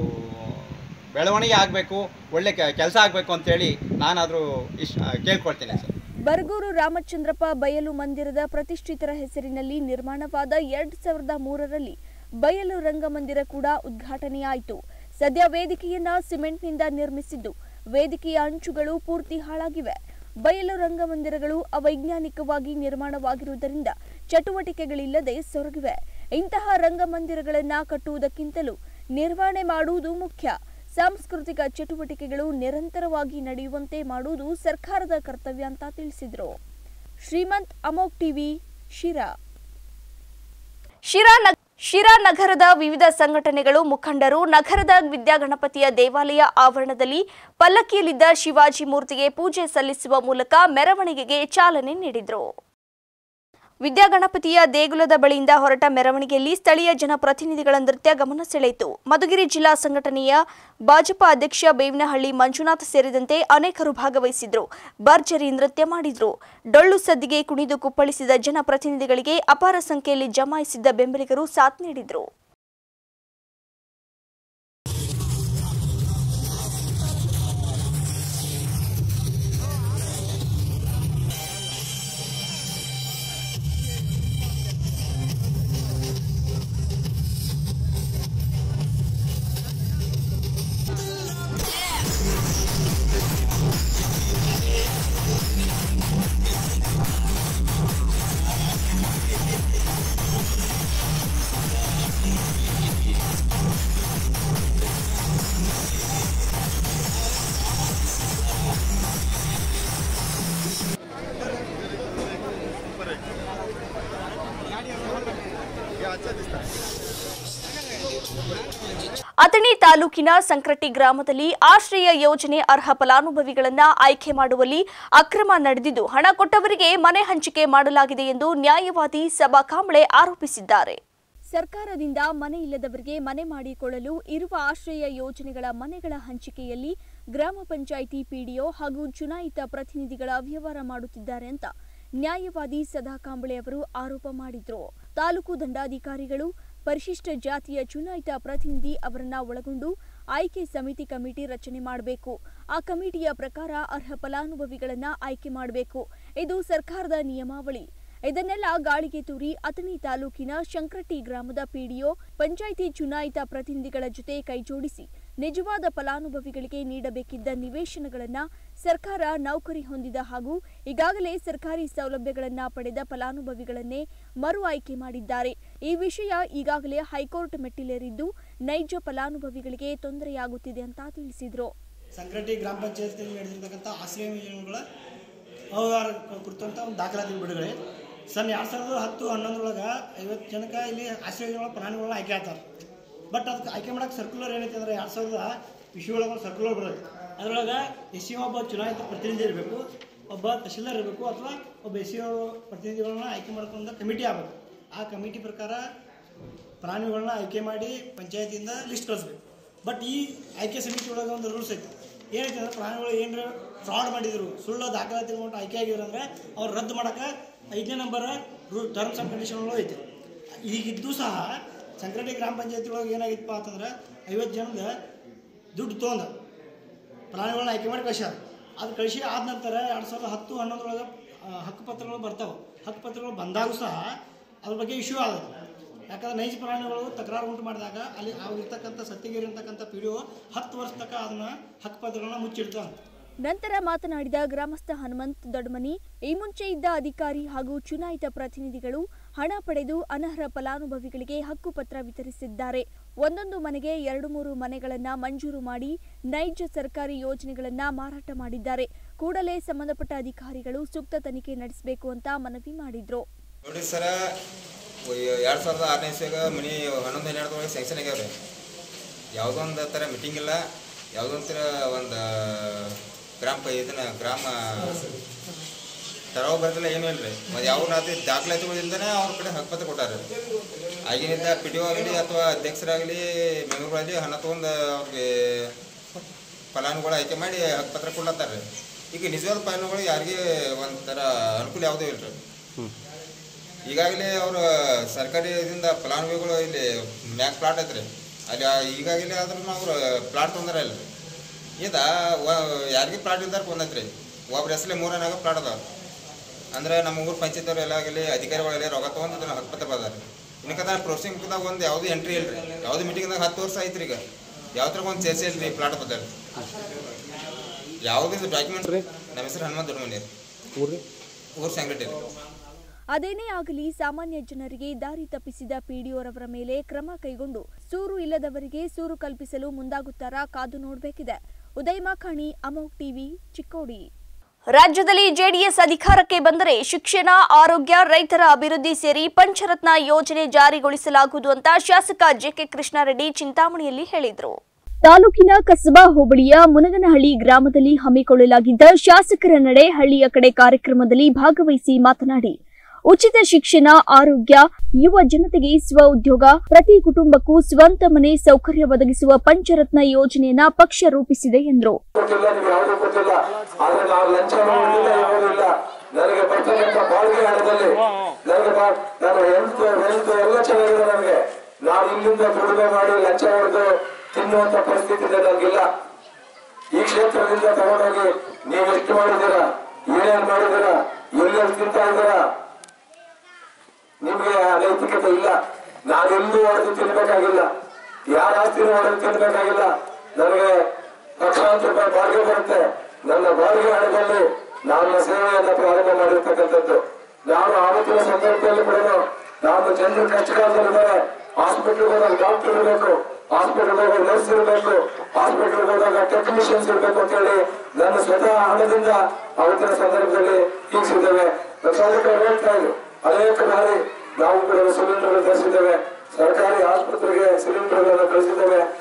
ಬೆಳವಣಿಗೆ ಆಗಬೇಕು ಒಳ್ಳೆ ಕೆಲಸ ಆಗಬೇಕು ಅಂತೇಳಿ ನಾನಾದರೂ ಇಷ್ಟ ಕೇಳ್ಕೊಳ್ತೇನೆ ಸರ್
ಬರಗೂರು ರಾಮಚಂದ್ರಪ್ಪ ಬಯಲು ಮಂದಿರದ ಪ್ರತಿಷ್ಠಿತರ ಹೆಸರಿನಲ್ಲಿ ನಿರ್ಮಾಣವಾದ ಎರಡ್ ಸಾವಿರದ ಮೂರರಲ್ಲಿ ಬಯಲು ರಂಗಮಂದಿರ ಕೂಡ ಉದ್ಘಾಟನೆಯಾಯಿತು ಸದ್ಯ ವೇದಿಕೆಯನ್ನ ಸಿಮೆಂಟ್ನಿಂದ ನಿರ್ಮಿಸಿದ್ದು ವೇದಿಕೆಯ ಅಂಚುಗಳು ಪೂರ್ತಿ ಹಾಳಾಗಿವೆ ಬಯಲು ರಂಗಮಂದಿರಗಳು ಅವೈಜ್ಞಾನಿಕವಾಗಿ ನಿರ್ಮಾಣವಾಗಿರುವುದರಿಂದ ಚಟುವಟಿಕೆಗಳಿಲ್ಲದೆ ಸೊರಗಿವೆ ಇಂತಹ ರಂಗಮಂದಿರಗಳನ್ನ ಕಟ್ಟುವುದಕ್ಕಿಂತಲೂ ನಿರ್ವಹಣೆ ಮಾಡುವುದು ಮುಖ್ಯ ಸಾಂಸ್ಕೃತಿಕ ಚಟುವಟಿಕೆಗಳು ನಿರಂತರವಾಗಿ ನಡೆಯುವಂತೆ ಮಾಡುವುದು ಸರ್ಕಾರದ ಕರ್ತವ್ಯ ಅಂತ ತಿಳಿಸಿದರು ಶ್ರೀಮಂತ್ ಅಮೋಕ್ ಟಿವಿ ಶಿರಾ ಶಿರಾ ನಗ್- ಶಿರಾ ನಗರದ ವಿವಿಧ ಸಂಘಟನೆಗಳು ಮುಖಂಡರು ನಗರದ ವಿದ್ಯಾಗಣಪತಿಯ ದೇವಾಲಯ ಆವರಣದಲ್ಲಿ ಪಲ್ಲಕ್ಕಿಯಲ್ಲಿದ್ದ ಶಿವಾಜಿ ಮೂರ್ತಿಗೆ ಪೂಜೆ ಸಲ್ಲಿಸುವ ಮೂಲಕ ಮೆರವಣಿಗೆಗೆ ಚಾಲನೆ ನೀಡಿದರು ವಿದ್ಯಾಗಣಪತಿಯ ದೇಗುಲದ ಬಳಿಯಿಂದ ಹೊರಟ ಮೆರವಣಿಗೆಯಲ್ಲಿ ಸ್ಥಳೀಯ ಜನಪ್ರತಿನಿಧಿಗಳ ನೃತ್ಯ ಗಮನ ಸೆಳೆಯಿತು ಮಧುಗಿರಿ ಜಿಲ್ಲಾ ಸಂಘಟನೆಯ ಭಾಜಪಾ ಅಧ್ಯಕ್ಷ ಬೇವಿನಹಳ್ಳಿ ಮಂಜುನಾಥ್ ಸೇರಿದಂತೆ ಅನೇಕರು ಭಾಗವಹಿಸಿದ್ರು ಭರ್ಜರಿ ನೃತ್ಯ ಮಾಡಿದ್ರು ಡೊಳ್ಳು ಸದ್ದಿಗೆ ಕುಣಿದು ಕುಪ್ಪಳಿಸಿದ ಜನಪ್ರತಿನಿಧಿಗಳಿಗೆ ಅಪಾರ ಸಂಖ್ಯೆಯಲ್ಲಿ ಜಮಾಯಿಸಿದ್ದ ಬೆಂಬಲಿಗರು ಸಾಥ್ ನೀಡಿದ್ರು ತಾಲೂಕಿನ ಸಂಕ್ರಟ್ಟಿ ಗ್ರಾಮದಲ್ಲಿ ಆಶ್ರಯ ಯೋಜನೆ ಅರ್ಹ ಫಲಾನುಭವಿಗಳನ್ನ ಆಯ್ಕೆ ಮಾಡುವಲ್ಲಿ ಅಕ್ರಮ ನಡೆದಿದ್ದು ಹಣ ಕೊಟ್ಟವರಿಗೆ ಮನೆ ಹಂಚಿಕೆ ಮಾಡಲಾಗಿದೆ ಎಂದು ನ್ಯಾಯವಾದಿ ಸಭಾ ಕಾಂಬಳೆ ಆರೋಪಿಸಿದ್ದಾರೆ ಸರ್ಕಾರದಿಂದ ಮನೆ ಇಲ್ಲದವರಿಗೆ ಮನೆ ಮಾಡಿಕೊಳ್ಳಲು ಇರುವ ಆಶ್ರಯ ಯೋಜನೆಗಳ ಮನೆಗಳ ಹಂಚಿಕೆಯಲ್ಲಿ ಗ್ರಾಮ ಪಂಚಾಯಿತಿ ಪಿಡಿಒ ಹಾಗೂ ಚುನಾಯಿತ ಪ್ರತಿನಿಧಿಗಳ ವ್ಯವಹಾರ ಮಾಡುತ್ತಿದ್ದಾರೆ ಅಂತ ನ್ಯಾಯವಾದಿ ಸದಾ ಕಾಂಬಳೆ ಅವರು ಆರೋಪ ಮಾಡಿದ್ರು ತಾಲೂಕು ದಂಡಾಧಿಕಾರಿಗಳು ಪರಿಶಿಷ್ಟ ಜಾತಿಯ ಚುನಾಯಿತ ಪ್ರತಿನಿಧಿ ಅವರನ್ನ ಒಳಗೊಂಡು ಆಯ್ಕೆ ಸಮಿತಿ ಕಮಿಟಿ ರಚನೆ ಮಾಡಬೇಕು ಆ ಕಮಿಟಿಯ ಪ್ರಕಾರ ಅರ್ಹ ಫಲಾನುಭವಿಗಳನ್ನ ಆಯ್ಕೆ ಮಾಡಬೇಕು ಇದು ಸರ್ಕಾರದ ನಿಯಮಾವಳಿ ಇದನ್ನೆಲ್ಲ ಗಾಳಿಗೆ ತೂರಿ ಅಥಣಿ ತಾಲೂಕಿನ ಶಂಕರಟ್ಟಿ ಗ್ರಾಮದ ಪಿಡಿಒ ಪಂಚಾಯಿತಿ ಚುನಾಯಿತ ಪ್ರತಿನಿಧಿಗಳ ಜೊತೆ ಕೈಜೋಡಿಸಿ ನಿಜವಾದ ಫಲಾನುಭವಿಗಳಿಗೆ ನೀಡಬೇಕಿದ್ದ ನಿವೇಶನಗಳನ್ನ ಸರ್ಕಾರ ನೌಕರಿ ಹೊಂದಿದ ಹಾಗೂ ಈಗಾಗಲೇ ಸರ್ಕಾರಿ ಸೌಲಭ್ಯಗಳನ್ನ ಪಡೆದ ಫಲಾನುಭವಿಗಳನ್ನೇ ಮರು ಆಯ್ಕೆ ಮಾಡಿದ್ದಾರೆ ಈ ವಿಷಯ ಈಗಾಗಲೇ ಹೈಕೋರ್ಟ್ ಮೆಟ್ಟಿಲೇರಿದ್ದು ನೈಜ ಫಲಾನುಭವಿಗಳಿಗೆ ತೊಂದರೆಯಾಗುತ್ತಿದೆ ಅಂತ ತಿಳಿಸಿದರು
ಸಂಕ್ರಟಿ ಗ್ರಾಮ ಪಂಚಾಯತಿಯಲ್ಲಿ ನಡೆದಿರ್ತಕ್ಕಂಥ ಆಶ್ರಯ ಯೋಜನೆಗಳ ಅವ್ಯವಹಾರ ಕುರಿತಂಥ ಒಂದು ದಾಖಲಾತಿ ಬಿಡುಗಡೆ ಸನ್ ಎರಡು ಸಾವಿರದ ಹತ್ತು ಹನ್ನೊಂದರೊಳಗೆ ಐವತ್ತು ಜನಕ್ಕೆ ಇಲ್ಲಿ ಆಶ್ರಯ ಯೋಜನೆಗಳ ಪ್ರಾಣಿಗಳನ್ನ ಆಯ್ಕೆ ಆಗ್ತಾರೆ ಬಟ್ ಅದಕ್ಕೆ ಆಯ್ಕೆ ಮಾಡೋಕೆ ಸರ್ಕ್ಯುಲರ್ ಏನೈತೆ ಅಂದ್ರೆ ಎರಡು ಸಾವಿರದ ಇಶ್ಯೂ ಒಳಗೆ ಒಂದು ಸರ್ಕ್ಯುಲರ್ ಬರುತ್ತೆ ಅದರೊಳಗೆ ಎಸ್ ಸಿ ಒಬ್ಬ ಚುನಾಯಿತ ಪ್ರತಿನಿಧಿ ಇರಬೇಕು ಒಬ್ಬ ತಹಶೀಲ್ದಾರ್ ಇರಬೇಕು ಅಥವಾ ಒಬ್ಬ ಎಸ್ ಸಿ ಪ್ರತಿನಿಧಿಗಳನ್ನ ಆಯ್ಕೆ ಮಾಡ್ಕೊಂಡು ಕಮಿಟಿ ಆಗಬೇಕು ಆ ಕಮಿಟಿ ಪ್ರಕಾರ ಪ್ರಾಣಿಗಳನ್ನ ಆಯ್ಕೆ ಮಾಡಿ ಪಂಚಾಯತಿಯಿಂದ ಲಿಸ್ಟ್ ಕಳಿಸ್ಬೇಕು ಬಟ್ ಈ ಆಯ್ಕೆ ಸಮಿತಿ ಒಳಗೆ ಒಂದು ರೂಲ್ಸ್ ಐತಿ ಏನೈತೆ ಅಂದ್ರೆ ಪ್ರಾಣಿಗಳು ಏನಾರ ಫ್ರಾಡ್ ಮಾಡಿದ್ರು ಸುಳ್ಳು ದಾಖಲಾತಿ ತಗೊಂಡು ಆಯ್ಕೆ ಆಗಿದ್ರು ಅಂದ್ರೆ ಅವ್ರು ರದ್ದು ಮಾಡೋಕೆ ಐದನೇ ನಂಬರ್ ರೂ ಟರ್ಮ್ಸ್ ಆ್ಯಂಡ್ ಕಂಡೀಷನ್ಗಳು ಐತೆ ಈಗಿದ್ದು ಸಹ ಸಂಕ್ರಟಿ ಗ್ರಾಮ ಪಂಚಾಯತಿ ಒಳಗೆ ಏನಾಗಿತ್ತಪ್ಪ ಅಂತಂದ್ರೆ ಐವತ್ತು ಜನದ ದುಡ್ಡು ತೊಗೊಂಡು ಪ್ರಾಣಿಗಳನ್ನ ಆಯ್ಕೆ ಮಾಡಿ ಕಳ್ಸ್ಯಾರ ಅದು ಕಳಿಸಿ ಆದ ನಂತರ ಎರಡು ಸಾವಿರದ ಹತ್ತು ಹನ್ನೊಂದರೊಳಗೆ ಹಕ್ಕುಪತ್ರಗಳು ಬರ್ತಾವೆ ಹಕ್ಕುಪತ್ರಗಳು ಬಂದಾಗೂ ಸಹ ಅದ್ರ ಬಗ್ಗೆ ಇಶ್ಯೂ ಆಗುತ್ತೆ ಯಾಕಂದ್ರೆ ನೈಜ ಪ್ರಾಣಿಗಳು ತಕರಾರು ಉಂಟು ಮಾಡಿದಾಗ ಅಲ್ಲಿ ಆಗಿರ್ತಕ್ಕಂಥ ಸತ್ಯಗಿರಿ ಇರ್ತಕ್ಕಂಥ ಪಿ ಡಿ ಒ ಹತ್ತು ವರ್ಷ ತನಕ ಅದನ್ನ ಹಕ್ಕುಪತ್ರಗಳನ್ನ ಮುಚ್ಚಿಡ್ತಾನೆ
ನಂತರ ಮಾತನಾಡಿದ ಗ್ರಾಮಸ್ಥ ಹನುಮಂತ್ ದೊಡ್ಮನಿ ಈ ಮುಂಚೆ ಇದ್ದ ಅಧಿಕಾರಿ ಹಾಗೂ ಚುನಾಯಿತ ಪ್ರತಿನಿಧಿಗಳು ಹಣ ಪಡೆದು ಅನರ್ಹ ಫಲಾನುಭವಿಗಳಿಗೆ ಹಕ್ಕುಪತ್ರ ವಿತರಿಸಿದ್ದಾರೆ ಒಂದೊಂದು ಮನೆಗೆ ಎರಡು ಮೂರು ಮನೆಗಳನ್ನ ಮಂಜೂರು ಮಾಡಿ ನೈಜ ಸರ್ಕಾರಿ ಯೋಜನೆಗಳನ್ನ ಮಾರಾಟ ಮಾಡಿದ್ದಾರೆ ಕೂಡಲೇ ಸಂಬಂಧಪಟ್ಟ ಅಧಿಕಾರಿಗಳು ಸೂಕ್ತ ತನಿಖೆ ನಡೆಸಬೇಕು ಅಂತ ಮನವಿ ಮಾಡಿದ್ರು
ನೋಡಿ ಸರ ಎರಡು ಸಾವಿರದ ಆರನೇ ಇಸ್ವಿಯಾಗ ಮನಿ ಹನ್ನೊಂದು ಹನ್ನೆರಡು ಒಳಗೆ ಸ್ಯಾಂಕ್ಷನ್ ಆಗ್ಯಾವ್ರಿ ಯಾವುದೋ ಒಂದು ಥರ ಮೀಟಿಂಗ್ ಇಲ್ಲ ಯಾವುದೋ ಒಂಥರ ಒಂದು ಗ್ರಾಮ ಪ ಇದನ್ನ ಗ್ರಾಮ ತರವ ಬರ್ದಿಲ್ಲ ಏನೂ ಇಲ್ಲ ರೀ ಮತ್ತು ಯಾವ ರಾತ್ರಿ ದಾಖಲಾತಿಗಳಿಂದನೇ ಅವ್ರ ಕಡೆ ಹಕ್ಕುಪತ್ರ ಕೊಟ್ಟಾರೆ ಆಗಿನಿಂದ ಪಿ ಡಿ ಒ ಆಗಲಿ ಅಥವಾ ಅಧ್ಯಕ್ಷರಾಗಲಿ ಮೆಂಬರ್ಗಳಾಗಲಿ ಹಣ ತೊಗೊಂಡು ಅವ್ರಿಗೆ ಫಲಾನುಗಳು ಆಯ್ಕೆ ಮಾಡಿ ಹಕ್ಕುಪತ್ರ ಕೊಡ್ಲತ್ತಾರೆ ಈಗ ನಿಜವಾದ ಫಲಾನುಗಳು ಯಾರಿಗೆ ಒಂಥರ ಅನುಕೂಲ ಯಾವುದೂ ಇಲ್ಲ ರೀ ಈಗಾಗಲೇ ಅವರು ಸರ್ಕಾರಿ ಇದರಿಂದ ಫಲಾನುಭವಿಗಳು ಇಲ್ಲಿ ಮ್ಯಾಕ್ ಪ್ಲಾಟ್ ಐತ್ರಿ ಅಲ್ಲಿ ಈಗಾಗಲೇ ಆದ್ರೂ ಅವ್ರು ಪ್ಲಾಟ್ ತೊಂದರೆ ಇಲ್ಲ ಇದ ಯಾರಿಗೆ ಪ್ಲಾಟ್ ಇಲ್ದಾರ ಬಂದೈತ್ರಿ ಒಬ್ರ ಹೆಸರಲ್ಲಿ ಮೂರನಾಗ ಪ್ಲಾಟ್ ಅದಾವ ಅಂದ್ರೆ ನಮ್ಮ ಊರು ಪಂಚಾಯತ್ ಅವ್ರು ಎಲ್ಲ ಆಗಲಿ ಅಧಿಕಾರಿಗಳೆಲ್ಲ ರೊಕ್ಕ ತೊಗೊಂಡು ಇದನ್ನ ಹಕ್ಕುಪತ್ರ ಬರ್ದಾರ ಇನ್ನಕಂದ್ರೆ ಪ್ರೊಸೆಸಿಂಗ್ ಬುಕ್ದಾಗ ಒಂದು ಯಾವುದು ಎಂಟ್ರಿ ಇಲ್ರಿ ಯಾವುದು ಮೀಟಿಂಗ್ದಾಗ ಹತ್ತು ವರ್ಷ ಐತ್ರಿ ಈಗ ಯಾವ್ದ್ರಾಗ ಒಂದು ಚರ್ಚೆ ಇಲ್ರಿ ಪ್ಲಾಟ್ ಬದಲ್ ಯಾವ್ದು ಡಾಕ್ಯುಮೆಂಟ್ ರೀ ನಮ್ಮ ಹೆಸರು ಹನುಮಂತ ದೊಡ್ಡಮನಿ ಊರು ಊರು ಸಂಘಟನೆ ರೀ
ಅದೇನೇ ಆಗಲಿ ಸಾಮಾನ್ಯ ಜನರಿಗೆ ದಾರಿ ತಪ್ಪಿಸಿದ ಪಿಡಿಒರವರ ಮೇಲೆ ಕ್ರಮ ಕೈಗೊಂಡು ಸೂರು ಇಲ್ಲದವರಿಗೆ ಸೂರು ಕಲ್ಪಿಸಲು ಮುಂದಾಗುತ್ತಾರಾ ಕಾದು ನೋಡಬೇಕಿದೆ ಉದಯ್ ಮಾಖಾಣಿ ಅಮೋಕ್ ಟಿವಿ ಚಿಕ್ಕೋಡಿ ರಾಜ್ಯದಲ್ಲಿ ಜೆಡಿಎಸ್ ಅಧಿಕಾರಕ್ಕೆ ಬಂದರೆ ಶಿಕ್ಷಣ ಆರೋಗ್ಯ ರೈತರ ಅಭಿವೃದ್ಧಿ ಸೇರಿ ಪಂಚರತ್ನ ಯೋಜನೆ ಜಾರಿಗೊಳಿಸಲಾಗುವುದು ಅಂತ ಶಾಸಕ ಜೆಕೆ ಕೃಷ್ಣಾರೆಡ್ಡಿ ಚಿಂತಾಮಣಿಯಲ್ಲಿ ಹೇಳಿದರು ತಾಲೂಕಿನ ಕಸಬಾ ಹೋಬಳಿಯ ಮುನಗನಹಳ್ಳಿ ಗ್ರಾಮದಲ್ಲಿ ಹಮ್ಮಿಕೊಳ್ಳಲಾಗಿದ್ದ ಶಾಸಕರ ನಡೆ ಹಳ್ಳಿಯ ಕಡೆ ಕಾರ್ಯಕ್ರಮದಲ್ಲಿ ಭಾಗವಹಿಸಿ ಮಾತನಾಡಿ ಉಚಿತ ಶಿಕ್ಷಣ ಆರೋಗ್ಯ ಯುವ ಜನತೆಗೆ ಸ್ವ ಉದ್ಯೋಗ ಪ್ರತಿ ಕುಟುಂಬಕ್ಕೂ ಸ್ವಂತ ಮನೆ ಸೌಕರ್ಯ ಒದಗಿಸುವ ಪಂಚರತ್ನ ಯೋಜನೆಯನ್ನ ಪಕ್ಷ ರೂಪಿಸಿದೆ ಎಂದರು
ಕೊಟ್ಟಿಲ್ಲ ನೀವು ಯಾವುದೂ ಕೊಟ್ಟಿಲ್ಲ ಆದ್ರೆ ನಾವು ಲಂಚ ಮಾಡಲಿಲ್ಲ ಯಾವುದಿಲ್ಲ ನನಗೆ ಬರ್ತಕ್ಕಂಥ ಬಾಳಿಗೆ ಹಣದಲ್ಲಿ ನನಗೆ ಬಾ- ನಾನು ಹೆಲ್ತ್ ಹೆಲ್ತ್ ಎಲ್ಲ ಚೆನ್ನಾಗಿದೆ ನನಗೆ ನಾನು ಇಲ್ಲಿಂದ ದುಡಿಮೆ ಮಾಡಿ ಲಂಚ ಹೊಡೆದು ತಿನ್ನುವಂತ ಪರಿಸ್ಥಿತಿ ಇದೆ ನನಗಿಲ್ಲ ಈ ಕ್ಷೇತ್ರದಿಂದ ತಗೊಂಡೋಗಿ ನೀವು ಎಷ್ಟು ಮಾಡಿದ್ದೀರಾ ಏನೇನ್ ಮಾಡಿದ್ದೀರಾ ಎಲ್ಲೆಲ್ಲಿ ತಿಂತಾ ಇದ್ದೀರಾ ನಿಮ್ಗೆ ನೈತಿಕತೆ ಇಲ್ಲ ನಾನೆಲ್ಲೂ ಹೊಡೆದು ತಿನ್ಬೇಕಾಗಿಲ್ಲ ಯಾರ ಆಸ್ತಿನೂ ಹೊಡೆದು ತಿನ್ಬೇಕಾಗಿಲ್ಲ ನನಗೆ ಲಕ್ಷಾಂತರ ರೂಪಾಯಿ ಬಾಡಿಗೆ ಬರುತ್ತೆ ನನ್ನ ಬಾಡಿಗೆ ಹಣದಲ್ಲಿ ನನ್ನ ಸೇವೆಯನ್ನ ಪ್ರಾರಂಭ ಮಾಡಿರ್ತಕ್ಕಂಥದ್ದು ನಾನು ಆವತ್ತಿನ ಸಂದರ್ಭದಲ್ಲಿ ಕೂಡ ನಾನು ಜನರು ಕಷ್ಟ ಕಾಲದಲ್ಲಿದ್ದಾರೆ ಹಾಸ್ಪಿಟಲ್ ಹೋದಾಗ ಡಾಕ್ಟರ್ ಇರಬೇಕು ಹಾಸ್ಪಿಟಲ್ ಹೋದಾಗ ನರ್ಸ್ ಇರಬೇಕು ಹಾಸ್ಪಿಟಲ್ ಹೋದಾಗ ಟೆಕ್ನಿಷಿಯನ್ಸ್ ಇರಬೇಕು ಅಂತ ಹೇಳಿ ನನ್ನ ಸ್ವತಃ ಹಣದಿಂದ ಅವತ್ತಿನ ಸಂದರ್ಭದಲ್ಲಿ ಈಗಿಸಿದ್ದೇವೆ ಲಕ್ಷಾಧಿಕ ಹೇಳ್ತಾ ಇದ್ರು ಅನೇಕ ಬಾರಿ ನಾವು ಕೂಡ ಸಿಲಿಂಡರ್ ಧರಿಸಿದ್ದೇವೆ ಸರ್ಕಾರಿ ಆಸ್ಪತ್ರೆಗೆ ಸಿಲಿಂಡರ್ಗಳನ್ನು ಕಳಿಸಿದ್ದೇವೆ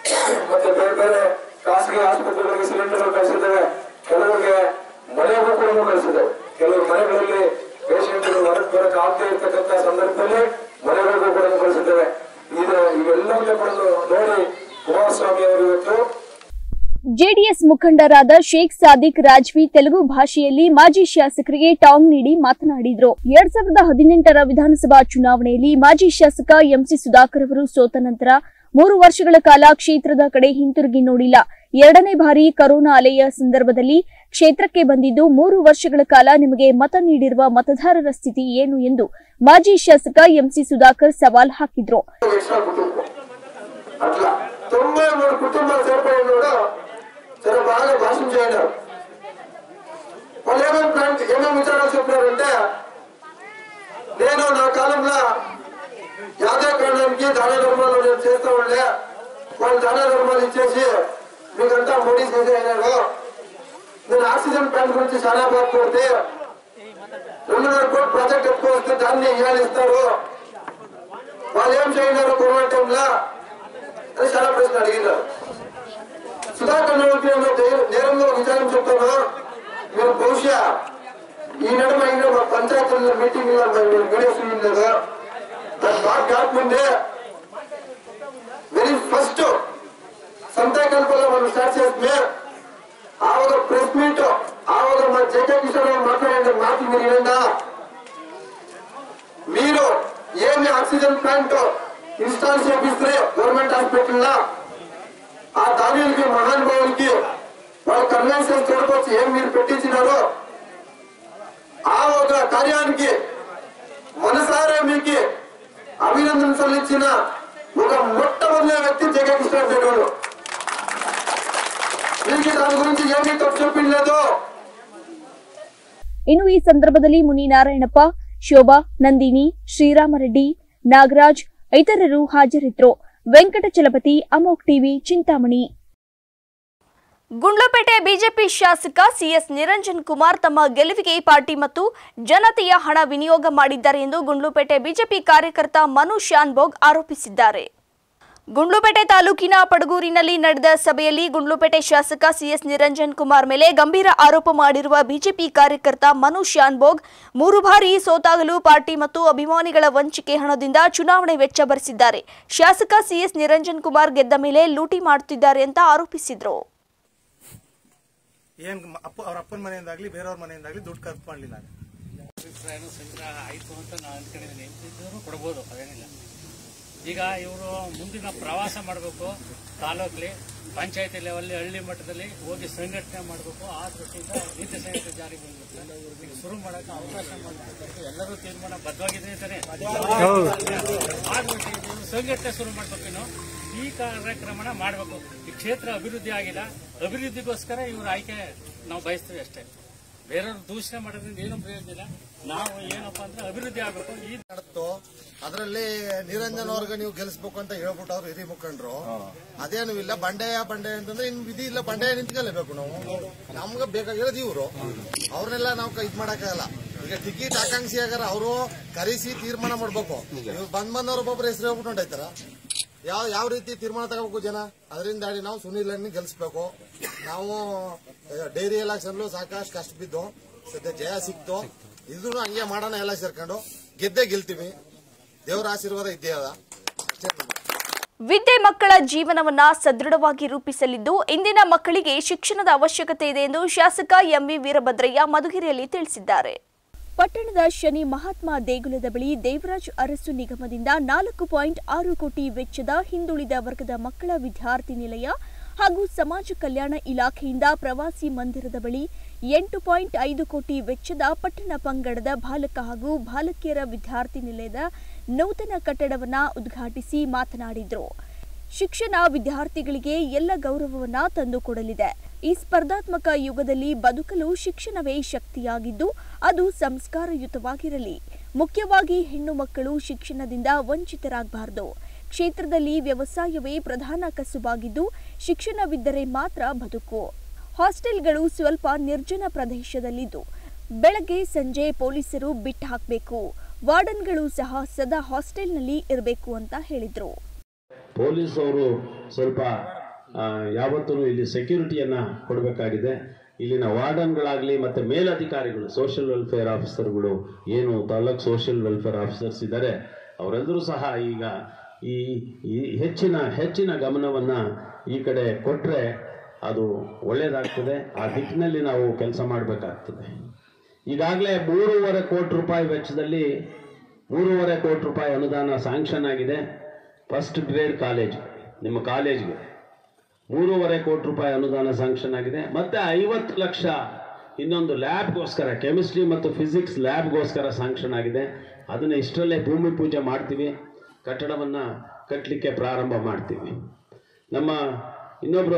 ಮತ್ತೆ ಬೇರೆ ಬೇರೆ ಖಾಸಗಿ ಆಸ್ಪತ್ರೆಗಳಿಗೆ ಸಿಲಿಂಡರ್ ಕಳಿಸಿದ್ದೇವೆ ಕೆಲವರಿಗೆ ಮನೆಗೂ ಕೂಡ ಕಳಿಸಿದ್ದೇವೆ ಕೆಲವರು ಮನೆಗಳಲ್ಲಿ ಪೇಷಂಟ್ಗಳು ಹೊರಗೆ ಬರಕ್ ಆಗದೆ ಇರ್ತಕ್ಕಂಥ ಸಂದರ್ಭದಲ್ಲಿ ಮನೆಗಳಿಗೂ ಕೂಡ ಕಳಿಸಿದ್ದೇವೆ ಇದು ಇವೆಲ್ಲವನ್ನ ಕೂಡ ನೋಡಿ ಕುಮಾರಸ್ವಾಮಿ ಅವರು ಇವತ್ತು
ಜೆಡಿಎಸ್ ಮುಖಂಡರಾದ ಶೇಖ್ ಸಾದಿಕ್ ರಾಜ್ವಿ ತೆಲುಗು ಭಾಷೆಯಲ್ಲಿ ಮಾಜಿ ಶಾಸಕರಿಗೆ ಟಾಂಗ್ ನೀಡಿ ಮಾತನಾಡಿದ್ರು ಎರಡ್ ಸಾವಿರದ ಹದಿನೆಂಟರ ವಿಧಾನಸಭಾ ಚುನಾವಣೆಯಲ್ಲಿ ಮಾಜಿ ಶಾಸಕ ಎಂಸಿ ಸುಧಾಕರ್ ಅವರು ಸೋತ ನಂತರ ಮೂರು ವರ್ಷಗಳ ಕಾಲ ಕ್ಷೇತ್ರದ ಕಡೆ ಹಿಂತಿರುಗಿ ನೋಡಿಲ್ಲ ಎರಡನೇ ಬಾರಿ ಕರೋನಾ ಅಲೆಯ ಸಂದರ್ಭದಲ್ಲಿ ಕ್ಷೇತ್ರಕ್ಕೆ ಬಂದಿದ್ದು ಮೂರು ವರ್ಷಗಳ ಕಾಲ ನಿಮಗೆ ಮತ ನೀಡಿರುವ ಮತದಾರರ ಸ್ಥಿತಿ ಏನು ಎಂದು ಮಾಜಿ ಶಾಸಕ ಎಂಸಿ ಸುಧಾಕರ್ ಸವಾಲ್ ಹಾಕಿದ್ರು
ఎక్స్ట్రా కుటుంబం అట్లా తొంభై మూడు కుటుంబాలు సరిపోయిన కూడా చాలా బాగా భాషణ చేయడం వాళ్ళు ఏమేమి ప్లాన్ ఏమేమి విచారాలు చెప్పినారంటే నేను నా కాలంలో యాదవ్ కాండానికి దాన ధర్మాలు నేను చేస్తా ఉండే వాళ్ళు దాన ధర్మాలు ఇచ్చేసి మీకంతా మోడీ చేసే అయినారు నేను ఆక్సిజన్ ప్లాంట్ గురించి చాలా బాధపడితే రెండున్నర కోటి ప్రాజెక్ట్ ఎత్తుకొస్తే దాన్ని ఇవాళ ఇస్తారు వాళ్ళు ఏం చేయన్నారు కరోనా టైంలో అని చాలా ప్రశ్న అడిగినారు సుధాకర్ రెడ్డి అనే ధైర్యం- నేరంలో విచారం చెప్తాను మీరు బహుశా ఈ నడుమ అయిన మా పంచాయతీల మీటింగ్ మీరు వీడియోస్ వినలేదు దాని బాగా కాకముందే వెరీ ఫస్ట్ సంతాకల్పంలో మనం స్టార్ట్ చేస్తే ఆ ఒక ప్రెస్ మీట్ ఆ ఒక మా జగన్ కిషోర్ మాట్లాడే మాట మీరు వినండా మీరు ఏమి ఆక్సిజన్ ప్లాంట్ ఇన్స్టాల్ చేపిస్తే గవర్నమెంట్ హాస్పిటల్ ఆ దానిలకి మహానుభావులకి వాళ్ళ కన్వెన్షన్ చూడవచ్చు ఏం మీరు పెట్టించినారో ఆ ఒక కార్యానికి మనసారా మీకు అభినందన సల్లించిన ఒక మొట్టమొదటి వ్యక్తి జగకృష్ణ రెడ్డి మీకు దాని గురించి ఏమీ తప్పు చెప్పిండలేదు
ಇನ್ನು ಈ ಸಂದರ್ಭದಲ್ಲಿ ಮುನಿನಾರಾಯಣಪ್ಪ ಶೋಭಾ ನಂದಿನಿ ಶ್ರೀರಾಮರೆಡ್ಡಿ ನಾಗರಾಜ್ ಇತರರು ಹಾಜರಿದ್ದರು Venkatachalapathi Amok TV Chintamani Gundlupet BJP ಶಾಸಕ ಸಿಎಸ್ ನಿರಂಜನ್ ಕುಮಾರ್ ತಮ್ಮ ಗೆಲುವಿಗೆ ಪಾರ್ಟಿ ಮತ್ತು ಜನತೆಯ ಹಣ ವಿನಿಯೋಗ ಮಾಡಿದ್ದಾರೆ ಎಂದು ಗುಂಡ್ಲುಪೇಟೆ ಬಿಜೆಪಿ ಕಾರ್ಯಕರ್ತ ಮನು ಶಾನ್ಬೋಗ್ ಆರೋಪಿಸಿದ್ದಾರೆ ಗುಂಡ್ಲುಪೇಟೆ ತಾಲೂಕಿನ ಪಡಗೂರಿನಲ್ಲಿ ನಡೆದ ಸಭೆಯಲ್ಲಿ ಗುಂಡ್ಲುಪೇಟೆ ಶಾಸಕ ಸಿಎಸ್ ನಿರಂಜನ್ ಕುಮಾರ್ ಮೇಲೆ ಗಂಭೀರ ಆರೋಪ ಮಾಡಿರುವ ಬಿಜೆಪಿ ಕಾರ್ಯಕರ್ತ ಮನು ಶಾನ್ಬೋಗ್ ಮೂರು ಬಾರಿ ಸೋತಾಗಲು ಪಾರ್ಟಿ ಮತ್ತು ಅಭಿಮಾನಿಗಳ ವಂಚಿಕೆ ಹಣದಿಂದ ಚುನಾವಣೆ ವೆಚ್ಚ ಭರಿಸಿದ್ದಾರೆ ಶಾಸಕ ಸಿಎಸ್ ನಿರಂಜನ್ ಕುಮಾರ್ ಗೆದ್ದ ಮೇಲೆ ಲೂಟಿ ಮಾಡುತ್ತಿದ್ದಾರೆ ಅಂತ ಆರೋಪಿಸಿದ್ರು
ಏನ್ ಮ- ಅಪ್ಪ ಅವ್ರ ಅಪ್ಪನ ಮನೆಯಿಂದಾಗ್ಲಿ ಬೇರೆಯವ್ರ ಮನೆಯಿಂದಾಗ್ಲಿ ದುಡ್ಡು ಖರ್ಚು ಮಾಡಲಿಲ್ಲ
ಅಭಿಪ್ರಾಯನೂ ಸಂಗ್ರಹ ಆಯಿತು ಅಂತ ನಾನು ಅನ್ಕೊಂಡಿದ್ದೀನಿ ಇದ್ದರೂ ಕೊಡ್ಬೋದು ಅದೇನಿಲ್ಲ ಈಗ ಇವರು ಮುಂದಿನ ಪ್ರವಾಸ ಮಾಡಬೇಕು ತಾಲೂಕಲ್ಲಿ ಪಂಚಾಯತಿ ಲೆವೆಲ್ಲಿ ಹಳ್ಳಿ ಮಟ್ಟದಲ್ಲಿ ಹೋಗಿ ಸಂಘಟನೆ ಮಾಡಬೇಕು ಆ ದೃಷ್ಟಿಯಿಂದ ನೀತಿ ಸಂಹಿತೆ ಜಾರಿ ಬಂದಿರುತ್ತೆ ಈಗ ಶುರು ಮಾಡೋಕೆ ಅವಕಾಶ ಮಾಡಬೇಕು ಎಲ್ಲರೂ ತೀರ್ಮಾನ ಬದ್ಧವಾಗಿದೆ ತಾನೆ ಆ ದೃಷ್ಟಿಯಿಂದ ಇವ್ರು ಸಂಘಟನೆ ಶುರು ಮಾಡ್ಬೇಕೇನು ಈ ಕಾರ್ಯಕ್ರಮನ ಮಾಡಬೇಕು ಈ ಕ್ಷೇತ್ರ ಅಭಿವೃದ್ಧಿ ಆಗಿಲ್ಲ ಅಭಿವೃದ್ಧಿಗೋಸ್ಕರ ಇವ್ರ ಆಯ್ಕೆ ನಾವು ಬಯಸ್ತೀವಿ ಅಷ್ಟೇ ಬೇರೆಯವ್ರು ದೂಷಣೆ ಮಾಡೋದ್ರಿಂದ ಏನು ಪ್ರಯೋಜನ ಇಲ್ಲ ನಾವು ಏನಪ್ಪಾ ಅಂದ್ರೆ ಅಭಿವೃದ್ಧಿ ಆಗಬೇಕು ಈ
ನಡೆತ್ತು ಅದರಲ್ಲಿ ನಿರಂಜನ್ ಅವ್ರಿಗೆ ನೀವು ಗೆಲ್ಲಿಸ್ಬೇಕು ಅಂತ ಹೇಳ್ಬಿಟ್ಟು ಅವ್ರು ಹಿರಿ ಮುಖಂಡ್ರು ಅದೇನು ಇಲ್ಲ ಬಂಡೆಯ ಬಂಡೆ ಅಂತಂದ್ರೆ ಇನ್ ವಿಧಿ ಇಲ್ಲ ಬಂಡೆಯ ನಿಂತ್ಕೊಳ್ಳೇಬೇಕು ನಾವು ನಮ್ಗೆ ಬೇಕಾಗಿರೋದು ಇವ್ರು ಅವ್ರನ್ನೆಲ್ಲ ನಾವು ಇದ್ ಮಾಡಕ್ಕಾಗಲ್ಲ ಈಗ ಟಿಕೆಟ್ ಆಕಾಂಕ್ಷಿ ಆಗಾರ ಅವರು ಕರೆಸಿ ತೀರ್ಮಾನ ಮಾಡ್ಬೇಕು ಇವ್ರು ಬಂದ್ ಬಂದವ್ರು ಒಬ್ಬೊಬ್ರು ಹೆಸರು ಹೇಳ್ಬಿಟ್ಟು ಹೊಂಟೈತಾರ ಯಾವ ಯಾವ ರೀತಿ ತೀರ್ಮಾನ ತಗೋಬೇಕು ಜನ ಅದರಿಂದ ನಾವು ಸುನೀಲ್ ಅನ್ನ ಗೆಲ್ಲಿಸ್ಬೇಕು ನಾವು ಡೈರಿ ಎಲೆಕ್ಷನ್ಲು ಸಾಕಷ್ಟು ಕಷ್ಟ ಬಿದ್ದು ಸದ್ಯ ಜಯ ಸಿಕ್ತು ಇದ್ರು ಹಂಗೆ ಮಾಡೋಣ ಎಲ್ಲ ಸೇರ್ಕೊಂಡು ಗೆದ್ದೇ ಗೆಲ್ತೀವಿ ದೇವರ ಆಶೀರ್ವಾದ ಇದ್ದೇ ಅದ
ವಿದ್ಯೆ ಮಕ್ಕಳ ಜೀವನವನ್ನ ಸದೃಢವಾಗಿ ರೂಪಿಸಲಿದ್ದು ಇಂದಿನ ಮಕ್ಕಳಿಗೆ ಶಿಕ್ಷಣದ ಅವಶ್ಯಕತೆ ಇದೆ ಎಂದು ಶಾಸಕ ಎಂವಿ ವೀರಭದ್ರಯ್ಯ ಮಧುಗಿರಿಯಲ್ಲಿ ತಿಳಿಸಿದ್ದಾರೆ ಪಟ್ಟಣದ ಶನಿ ಮಹಾತ್ಮ ದೇಗುಲದ ಬಳಿ ದೇವರಾಜ್ ಅರಸು ನಿಗಮದಿಂದ ನಾಲ್ಕು ಪಾಯಿಂಟ್ ಆರು ಕೋಟಿ ವೆಚ್ಚದ ಹಿಂದುಳಿದ ವರ್ಗದ ಮಕ್ಕಳ ವಿದ್ಯಾರ್ಥಿ ನಿಲಯ ಹಾಗೂ ಸಮಾಜ ಕಲ್ಯಾಣ ಇಲಾಖೆಯಿಂದ ಪ್ರವಾಸಿ ಮಂದಿರದ ಬಳಿ ಎಂಟು ಪಾಯಿಂಟ್ ಐದು ಕೋಟಿ ವೆಚ್ಚದ ಪಟ್ಟಣ ಪಂಗಡದ ಬಾಲಕ ಹಾಗೂ ಬಾಲಕಿಯರ ವಿದ್ಯಾರ್ಥಿ ನಿಲಯದ ನೂತನ ಕಟ್ಟಡವನ್ನ ಉದ್ಘಾಟಿಸಿ ಮಾತನಾಡಿದರು ಶಿಕ್ಷಣ ವಿದ್ಯಾರ್ಥಿಗಳಿಗೆ ಎಲ್ಲ ಗೌರವವನ್ನ ತಂದುಕೊಡಲಿದೆ ಈ ಸ್ಪರ್ಧಾತ್ಮಕ ಯುಗದಲ್ಲಿ ಬದುಕಲು ಶಿಕ್ಷಣವೇ ಶಕ್ತಿಯಾಗಿದ್ದು ಅದು ಸಂಸ್ಕಾರಯುತವಾಗಿರಲಿ ಮುಖ್ಯವಾಗಿ ಹೆಣ್ಣು ಮಕ್ಕಳು ಶಿಕ್ಷಣದಿಂದ ವಂಚಿತರಾಗಬಾರದು ಕ್ಷೇತ್ರದಲ್ಲಿ ವ್ಯವಸಾಯವೇ ಪ್ರಧಾನ ಕಸುಬಾಗಿದ್ದು ಶಿಕ್ಷಣವಿದ್ದರೆ ಮಾತ್ರ ಬದುಕು ಹಾಸ್ಟೆಲ್ಗಳು ಸ್ವಲ್ಪ ನಿರ್ಜನ ಪ್ರದೇಶದಲ್ಲಿದ್ದು ಬೆಳಗ್ಗೆ ಸಂಜೆ ಪೊಲೀಸರು ಬಿಟ್ಟು ಹಾಕಬೇಕು ವಾರ್ಡನ್ಗಳು ಸಹ ಸದಾ ಹಾಸ್ಟೆಲ್ನಲ್ಲಿ ಇರಬೇಕು ಅಂತ ಹೇಳಿದ್ರು
ಪೊಲೀಸ್ ಅವರು ಸ್ವಲ್ಪ ಯಾವತ್ತೂ ಇಲ್ಲಿ ಸೆಕ್ಯೂರಿಟಿಯನ್ನು ಕೊಡಬೇಕಾಗಿದೆ ಇಲ್ಲಿನ ವಾರ್ಡನ್ಗಳಾಗಲಿ ಮತ್ತು ಮೇಲಧಿಕಾರಿಗಳು ಸೋಷಿಯಲ್ ವೆಲ್ಫೇರ್ ಆಫೀಸರ್ಗಳು ಏನು ತಾಲೂಕ್ ಸೋಷಿಯಲ್ ವೆಲ್ಫೇರ್ ಆಫೀಸರ್ಸ್ ಇದ್ದಾರೆ ಅವರೆಲ್ಲರೂ ಸಹ ಈಗ ಈ ಈ ಹೆಚ್ಚಿನ ಹೆಚ್ಚಿನ ಗಮನವನ್ನು ಈ ಕಡೆ ಕೊಟ್ಟರೆ ಅದು ಒಳ್ಳೆಯದಾಗ್ತದೆ ಆ ದಿಕ್ಕಿನಲ್ಲಿ ನಾವು ಕೆಲಸ ಮಾಡಬೇಕಾಗ್ತದೆ ಈಗಾಗಲೇ ಮೂರುವರೆ ಕೋಟಿ ರೂಪಾಯಿ ವೆಚ್ಚದಲ್ಲಿ ಮೂರುವರೆ ಕೋಟಿ ರೂಪಾಯಿ ಅನುದಾನ ಸ್ಯಾಂಕ್ಷನ್ ಆಗಿದೆ ಫಸ್ಟ್ ಗ್ರೇಡ್ ಕಾಲೇಜ್ ನಿಮ್ಮ ಕಾಲೇಜ್ಗೆ ಮೂರುವರೆ ಕೋಟಿ ರೂಪಾಯಿ ಅನುದಾನ ಸ್ಯಾಂಕ್ಷನ್ ಆಗಿದೆ ಮತ್ತೆ ಐವತ್ತು ಲಕ್ಷ ಇನ್ನೊಂದು ಲ್ಯಾಬ್ಗೋಸ್ಕರ ಕೆಮಿಸ್ಟ್ರಿ ಮತ್ತು ಫಿಸಿಕ್ಸ್ ಲ್ಯಾಬ್ಗೋಸ್ಕರ ಸ್ಯಾಂಕ್ಷನ್ ಆಗಿದೆ ಅದನ್ನು ಇಷ್ಟರಲ್ಲೇ ಭೂಮಿ ಪೂಜೆ ಮಾಡ್ತೀವಿ ಕಟ್ಟಡವನ್ನು ಕಟ್ಟಲಿಕ್ಕೆ ಪ್ರಾರಂಭ ಮಾಡ್ತೀವಿ ನಮ್ಮ ಇನ್ನೊಬ್ಬರು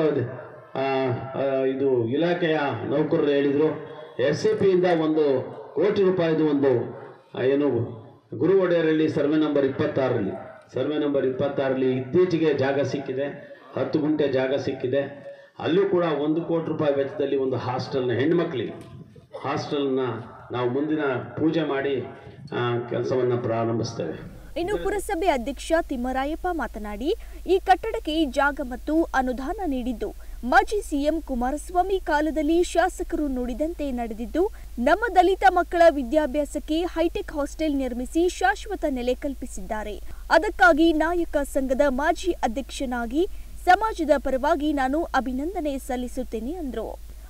ಇದು ಇಲಾಖೆಯ ನೌಕರರು ಹೇಳಿದರು ಎಸ್ ಸಿ ಪಿಯಿಂದ ಒಂದು ಕೋಟಿ ರೂಪಾಯಿದು ಒಂದು ಆ, ಏನು ಗುರು ಒಡೆಯರಲ್ಲಿ ಸರ್ವೆ ನಂಬರ್ ಇಪ್ಪತ್ತಾರರಲ್ಲಿ ಸರ್ವೆ ನಂಬರ್ ಇಪ್ಪತ್ತಾರರಲ್ಲಿ ಇತ್ತೀಚೆಗೆ ಜಾಗ ಸಿಕ್ಕಿದೆ ಹತ್ತು ಗುಂಟೆ ಜಾಗ ಸಿಕ್ಕಿದೆ ಅಲ್ಲೂ ಕೂಡ ಒಂದು ಕೋಟಿ ರೂಪಾಯಿ ವೆಚ್ಚದಲ್ಲಿ ಒಂದು ಹಾಸ್ಟೆಲ್ನ ಹೆಣ್ಮಕ್ಳಿಗೆ ಹಾಸ್ಟೆಲ್ನ ನಾವು ಮುಂದಿನ ಪೂಜೆ ಮಾಡಿ ಕೆಲಸವನ್ನು ಪ್ರಾರಂಭಿಸ್ತೇವೆ
ಇನ್ನು ಪುರಸಭೆ ಅಧ್ಯಕ್ಷ ತಿಮ್ಮರಾಯಪ್ಪ ಮಾತನಾಡಿ ಈ ಕಟ್ಟಡಕ್ಕೆ ಜಾಗ ಮತ್ತು ಅನುದಾನ ನೀಡಿದ್ದು ಮಾಜಿ ಸಿಎಂ ಕುಮಾರಸ್ವಾಮಿ ಕಾಲದಲ್ಲಿ ಶಾಸಕರು ನುಡಿದಂತೆ ನಡೆದಿದ್ದು ನಮ್ಮ ದಲಿತ ಮಕ್ಕಳ ವಿದ್ಯಾಭ್ಯಾಸಕ್ಕೆ ಹೈಟೆಕ್ ಹಾಸ್ಟೆಲ್ ನಿರ್ಮಿಸಿ ಶಾಶ್ವತ ನೆಲೆ ಕಲ್ಪಿಸಿದ್ದಾರೆ ಅದಕ್ಕಾಗಿ ನಾಯಕ ಸಂಘದ ಮಾಜಿ ಅಧ್ಯಕ್ಷನಾಗಿ ಸಮಾಜದ ಪರವಾಗಿ ನಾನು ಅಭಿನಂದನೆ ಸಲ್ಲಿಸುತ್ತೇನೆ ಅಂದರು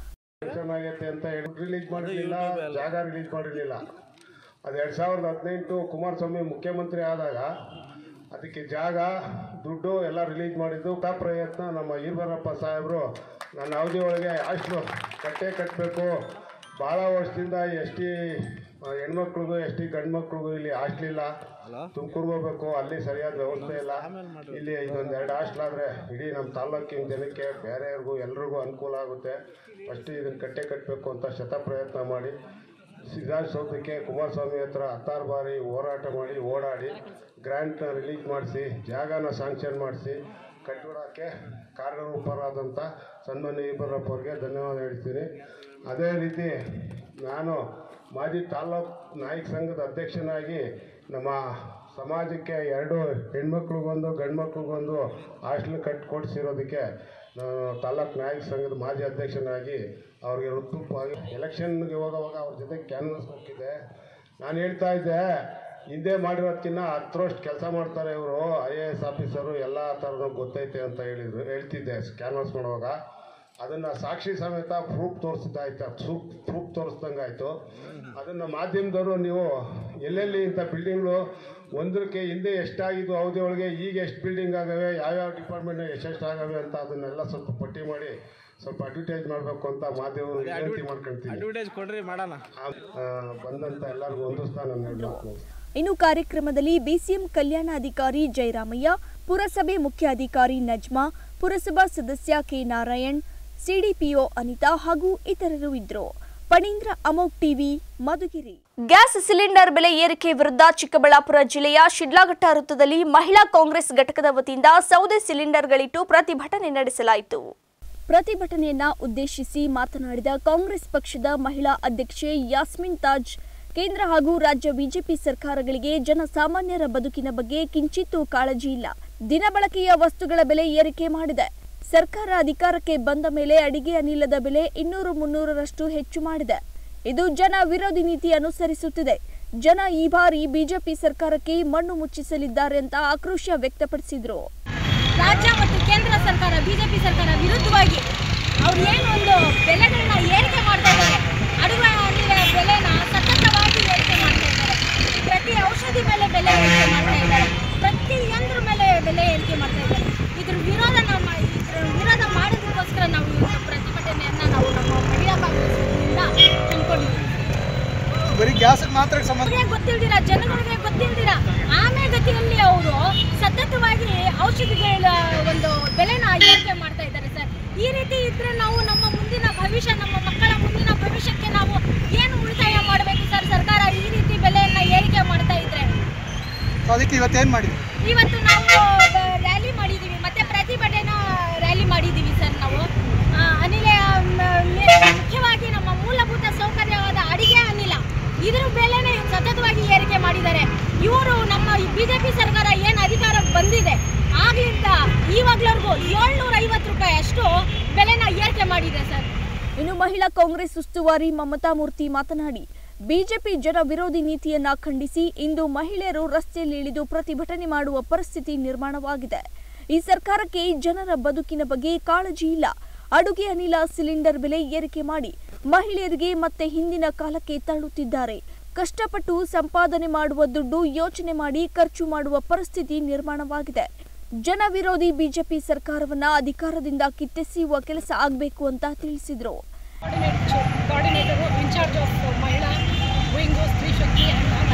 ಆಗೈತೆ ಅಂತ ಹೇಳಿ ರಿಲೀಸ್ ಮಾಡಿರಲಿಲ್ಲ ಜಾಗ ರಿಲೀಸ್ ಮಾಡಿರಲಿಲ್ಲ ಅದು ಎರಡು ಸಾವಿರದ ಹದಿನೆಂಟು ಕುಮಾರಸ್ವಾಮಿ ಮುಖ್ಯಮಂತ್ರಿ ಆದಾಗ ಅದಕ್ಕೆ ಜಾಗ ದುಡ್ಡು ಎಲ್ಲ ರಿಲೀಸ್ ಮಾಡಿದ್ದು ಆ ಪ್ರಯತ್ನ ನಮ್ಮ ಈರ್ಬರಪ್ಪ ಸಾಹೇಬರು ನನ್ನ ಅವಧಿ ಒಳಗೆ ಹಾಸ್ಟ್ಲು ಕಟ್ಟೆ ಕಟ್ಟಬೇಕು ಭಾಳ ವರ್ಷದಿಂದ ಎಸ್ ಟಿ ಹೆಣ್ಮಕ್ಳಿಗೂ ಎಸ್ ಟಿ ಗಂಡು ಮಕ್ಳಿಗೂ ಇಲ್ಲಿ ಹಾಸ್ಟ್ಲಿಲ್ಲ ತುಮಕೂರ್ಗೆ ಹೋಗ್ಬೇಕು ಅಲ್ಲಿ ಸರಿಯಾದ ವ್ಯವಸ್ಥೆ ಇಲ್ಲ ಇಲ್ಲಿ ಇದೊಂದು ಎರಡು ಹಾಸ್ಟ್ಲ್ ಆದರೆ ಇಡೀ ನಮ್ಮ ತಾಲ್ಲೂಕಿನ ಜನಕ್ಕೆ ಬೇರೆಯವ್ರಿಗೂ ಎಲ್ರಿಗೂ ಅನುಕೂಲ ಆಗುತ್ತೆ ಫಸ್ಟ್ ಇದನ್ನು ಕಟ್ಟೆ ಕಟ್ಟಬೇಕು ಅಂತ ಶತ ಪ್ರಯತ್ನ ಮಾಡಿ ವಿಧಾನಸೌಧಕ್ಕೆ ಕುಮಾರಸ್ವಾಮಿ ಹತ್ರ ಹತ್ತಾರು ಬಾರಿ ಹೋರಾಟ ಮಾಡಿ ಓಡಾಡಿ ಗ್ರ್ಯಾಂಟ್ನ ರಿಲೀಸ್ ಮಾಡಿಸಿ ಜಾಗನ ಸ್ಯಾಂಕ್ಷನ್ ಮಾಡಿಸಿ ಕಟ್ಟಡಕ್ಕೆ ಕಾರ್ಯರೂಪರಾದಂಥ ಸನ್ಮಾನ್ಯ ಈಬರಪ್ಪ ಅವ್ರಿಗೆ ಧನ್ಯವಾದ ಹೇಳ್ತೀನಿ ಅದೇ ರೀತಿ ನಾನು ಮಾಜಿ ತಾಲ್ಲೂಕು ನಾಯಕ ಸಂಘದ ಅಧ್ಯಕ್ಷನಾಗಿ ನಮ್ಮ ಸಮಾಜಕ್ಕೆ ಎರಡು ಹೆಣ್ಮಕ್ಳಿಗೊಂದು ಗಂಡು ಮಕ್ಳಿಗೊಂದು ಹಾಸ್ಟೆಲ್ ಕಟ್ಟಿ ಕೊಡಿಸಿರೋದಕ್ಕೆ ನಾನು ತಾಲ್ಲೂಕು ನಾಯಕ ಸಂಘದ ಮಾಜಿ ಅಧ್ಯಕ್ಷನಾಗಿ ಅವ್ರಿಗೆ ಹೃತ್ಪೂರ್ವಕವಾಗಿ ಎಲೆಕ್ಷನ್ಗೆ ಹೋಗೋವಾಗ ಅವ್ರ ಜೊತೆ ಕ್ಯಾನ್ವಸ್ ಹೋಗಿದ್ದೆ ನಾನು ಹೇಳ್ತಾ ಇದ್ದೆ ಹಿಂದೆ ಮಾಡಿರೋದಕ್ಕಿಂತ ಹತ್ತರಷ್ಟು ಕೆಲಸ ಮಾಡ್ತಾರೆ ಇವರು ಐ ಎ ಎಸ್ ಆಫೀಸರು ಎಲ್ಲ ಥರನೂ ಗೊತ್ತೈತೆ ಅಂತ ಹೇಳಿದ್ರು ಹೇಳ್ತಿದ್ದೆ ಕ್ಯಾನ್ವಾಸ್ ಮಾಡುವಾಗ ಅದನ್ನು ಸಾಕ್ಷಿ ಸಮೇತ ಪ್ರೂಫ್ ತೋರಿಸಿದ್ದಾಯ್ತು ಸೂಪ್ ಪ್ರೂಫ್ ತೋರಿಸ್ದಂಗೆ ಆಯಿತು ಅದನ್ನು ಮಾಧ್ಯಮದವರು ನೀವು ಎಲ್ಲೆಲ್ಲಿ ಇಂಥ ಬಿಲ್ಡಿಂಗ್ಗಳು ಒಂದಕ್ಕೆ ಹಿಂದೆ ಎಷ್ಟಾಗಿದ್ದು ಅವಧಿ ಒಳಗೆ ಈಗ ಎಷ್ಟು ಬಿಲ್ಡಿಂಗ್ ಆಗವೆ ಯಾವ್ಯಾವ ಡಿಪಾರ್ಟ್ಮೆಂಟ್ ಎಷ್ಟೆಷ್ಟು ಆಗವೆ ಅಂತ ಅದನ್ನೆಲ್ಲ ಸ್ವಲ್ಪ ಪಟ್ಟಿ ಮಾಡಿ ಸ್ವಲ್ಪ ಅಡ್ವರ್ಟೈಸ್ ಮಾಡಬೇಕು ಅಂತ ಮಾಧ್ಯಮರು ವಿನಂತಿ ಮಾಡ್ಕೊಳ್ತೀನಿ
ಅಡ್ವರ್ಟೈಸ್ ಕೊಡ್ರಿ ಮಾಡೋಣ
ಆ, ಬಂದಂಥ ಎಲ್ಲರಿಗೂ ಹೊಂದಿಸ್ತಾ ನನ್ನ ಎರಡು ಮಾತು
ಇನ್ನು ಕಾರ್ಯಕ್ರಮದಲ್ಲಿ ಬಿಸಿಎಂ ಕಲ್ಯಾಣಾಧಿಕಾರಿ ಜಯರಾಮಯ್ಯ ಪುರಸಭೆ ಮುಖ್ಯ ಅಧಿಕಾರಿ ನಜ್ಮಾ ಪುರಸಭಾ ಸದಸ್ಯ ಕೆ ನಾರಾಯಣ್ ಸಿಡಿಪಿಒ ಅನಿತಾ ಹಾಗೂ ಇತರರು ಇದ್ದರು ಪಣೀಂದ್ರ ಅಮೋಕ್ ಟಿವಿ ಮಧುಗಿರಿ ಗ್ಯಾಸ್ ಸಿಲಿಂಡರ್ ಬೆಲೆ ಏರಿಕೆ ವಿರುದ್ಧ ಚಿಕ್ಕಬಳ್ಳಾಪುರ ಜಿಲ್ಲೆಯ ಶಿಡ್ಲಾಘಟ್ಟ ವೃತ್ತದಲ್ಲಿ ಮಹಿಳಾ ಕಾಂಗ್ರೆಸ್ ಘಟಕದ ವತಿಯಿಂದ ಸೌದೆ ಸಿಲಿಂಡರ್ಗಳಿಟ್ಟು ಪ್ರತಿಭಟನೆ ನಡೆಸಲಾಯಿತು ಪ್ರತಿಭಟನೆಯನ್ನ ಉದ್ದೇಶಿಸಿ ಮಾತನಾಡಿದ ಕಾಂಗ್ರೆಸ್ ಪಕ್ಷದ ಮಹಿಳಾ ಅಧ್ಯಕ್ಷೆ ಯಾಸ್ಮಿನ್ ತಾಜ್ ಕೇಂದ್ರ ಹಾಗೂ ರಾಜ್ಯ ಬಿಜೆಪಿ ಸರ್ಕಾರಗಳಿಗೆ ಜನಸಾಮಾನ್ಯರ ಬದುಕಿನ ಬಗ್ಗೆ ಕಿಂಚಿತ್ತೂ ಕಾಳಜಿ ಇಲ್ಲ ದಿನಬಳಕೆಯ ವಸ್ತುಗಳ ಬೆಲೆ ಏರಿಕೆ ಮಾಡಿದೆ ಸರ್ಕಾರ ಅಧಿಕಾರಕ್ಕೆ ಬಂದ ಮೇಲೆ ಅಡಿಗೆ ಅನಿಲದ ಬೆಲೆ ಇನ್ನೂರು ಮುನ್ನೂರರಷ್ಟು ಹೆಚ್ಚು ಮಾಡಿದೆ ಇದು ಜನ ವಿರೋಧಿ ನೀತಿ ಅನುಸರಿಸುತ್ತಿದೆ ಜನ ಈ ಬಾರಿ ಬಿಜೆಪಿ ಸರ್ಕಾರಕ್ಕೆ ಮಣ್ಣು ಮುಚ್ಚಿಸಲಿದ್ದಾರೆ ಅಂತ ಆಕ್ರೋಶ ವ್ಯಕ್ತಪಡಿಸಿದರು
ರಾಜ್ಯ ಮತ್ತು ಕೇಂದ್ರ ಸರ್ಕಾರ ಬಿಜೆಪಿ ಸರ್ಕಾರ ವಿರುದ್ಧವಾಗಿ ಅವ್ರು ಏನು ಒಂದು ಬೆಲೆಗಳನ್ನ ಏರಿಕೆ ಮಾಡ್ತಾ ಇದ್ದಾರೆ ಅಡುಗೆ ಅನಿಲ ಬೆಲೆನ ಸತತವಾಗಿ ಏರಿಕೆ ಮಾಡ್ತಾ ಇದ್ದಾರೆ ಪ್ರತಿ ಔಷಧಿ ಮೇಲೆ ಬೆಲೆ ಏರಿಕೆ ಮಾಡ್ತಾ ಇದ್ದಾರೆ ಪ್ರತಿಯೊಂದ್ರ ಮೇಲೆ ಬೆಲೆ ಏರಿಕೆ ಮಾಡ್ತಾ ಇದ್ದಾರೆ ಇದ್ರ ವಿರೋಧ ನಮ್ಮ ಇದ್ರ ವಿರೋಧ ಮಾಡೋದಕ್ಕೋಸ್ಕರ ನಾವು ಇವತ್ತು ಪ್ರತಿಭಟನೆಯನ್ನ ನಾವು ನಮ್ಮ ಮಹಿಳಾ ಕಾಂಗ್ರೆಸ್ನಿಂದ ಹಮ್ಮಿಕೊಂಡಿದ್ದೀವಿ
ಬರೀ ಗ್ಯಾಸ್ಗೆ ಮಾತ್ರ ಸಂಬಂಧ
ಅವ್ರಿಗೆ ಗೊತ್ತಿಲ್ದಿರ ಜನಗಳಿಗೆ ಗೊತ್ತಿಲ್ದಿರ ಆಮೆ ಗತಿಯಲ್ಲಿ ಅವರು ಸತತವಾಗಿ ಔಷಧಿಗಳ ಒಂದು ಬೆಲೆನ ಏರಿಕೆ ಮಾಡ್ತಾ ಇದ್ದಾರೆ ಸರ್ ಈ ರೀತಿ ಇದ್ರೆ ನಾವು ನಮ್ಮ ಮುಂದಿನ ಭವಿಷ್ಯ ನಮ್ಮ ಮಕ್ಕಳ ಮುಂದಿನ ಭವಿಷ್ಯಕ್ಕೆ ನಾವು ಏನು ಉಳಿತಾಯ ಮಾಡಬೇಕು ಸರ್ ಸರ್ಕಾರ ಈ ರೀತಿ ಬೆಲೆಯನ್ನ ಏರಿಕೆ ಮಾಡ್ತಾ ಇದ್ರೆ
ಅದಕ್ಕೆ ಇವತ್ತೇನು ಮಾಡಿದ್ವಿ
ಇವತ್ತು ನಾವು ರ್ಯಾಲಿ ಮಾಡಿದ್ದೀವಿ ಮತ್ತೆ ಪ್ರತಿಭಟನಾ ರ್ಯಾಲಿ ಮಾಡಿದ್ದೀವಿ ಸರ್ ನಾವು ಆ, ಅನಿಲ ಮ- ಮೆ- ಮುಖ್ಯವಾಗಿ ನಮ್ಮ ಮೂಲಭೂತ ಸೌಕರ್ಯವಾದ ಅಡಿಗೆ ಅನಿಲ ಇದ್ರ ಬೆಲೆನೇ ಸತತವಾಗಿ ಏರಿಕೆ ಮಾಡಿದ್ದಾರೆ ಇವರು ನಮ್ಮ ಬಿಜೆಪಿ ಸರ್ಕಾರ ಏನು ಅಧಿಕಾರಕ್ಕೆ ಬಂದಿದೆ ಆಗ್ಲಿಂದ ಮಾಡಿದೆ ಸರ್
ಇನ್ನು ಮಹಿಳಾ ಕಾಂಗ್ರೆಸ್ ಉಸ್ತುವಾರಿ ಮಮತಾ ಮೂರ್ತಿ ಮಾತನಾಡಿ ಬಿಜೆಪಿ ಜನ ವಿರೋಧಿ ನೀತಿಯನ್ನ ಖಂಡಿಸಿ ಇಂದು ಮಹಿಳೆಯರು ರಸ್ತೆಯಲ್ಲಿ ಇಳಿದು ಪ್ರತಿಭಟನೆ ಮಾಡುವ ಪರಿಸ್ಥಿತಿ ನಿರ್ಮಾಣವಾಗಿದೆ ಈ ಸರ್ಕಾರಕ್ಕೆ ಜನರ ಬದುಕಿನ ಬಗ್ಗೆ ಕಾಳಜಿ ಇಲ್ಲ ಅಡುಗೆ ಅನಿಲ ಸಿಲಿಂಡರ್ ಬೆಲೆ ಏರಿಕೆ ಮಾಡಿ ಮಹಿಳೆಯರಿಗೆ ಮತ್ತೆ ಹಿಂದಿನ ಕಾಲಕ್ಕೆ ತಳ್ಳುತ್ತಿದ್ದಾರೆ ಕಷ್ಟಪಟ್ಟು ಸಂಪಾದನೆ ಮಾಡುವ ದುಡ್ಡು ಯೋಚನೆ ಮಾಡಿ ಖರ್ಚು ಮಾಡುವ ಪರಿಸ್ಥಿತಿ ನಿರ್ಮಾಣವಾಗಿದೆ ಜನ ವಿರೋಧಿ ಬಿಜೆಪಿ ಸರ್ಕಾರವನ್ನ ಅಧಿಕಾರದಿಂದ ಕಿತ್ತೆಸೆಯುವ ಕೆಲಸ ಆಗಬೇಕು ಅಂತ ತಿಳಿಸಿದರು
ಕೋಆರ್ಡಿನೇಟರು ಇನ್ಚಾರ್ಜ್ ಆಫ್ ಮಹಿಳಾ ವಿಂಗು ಸ್ತ್ರೀ ಶಕ್ತಿ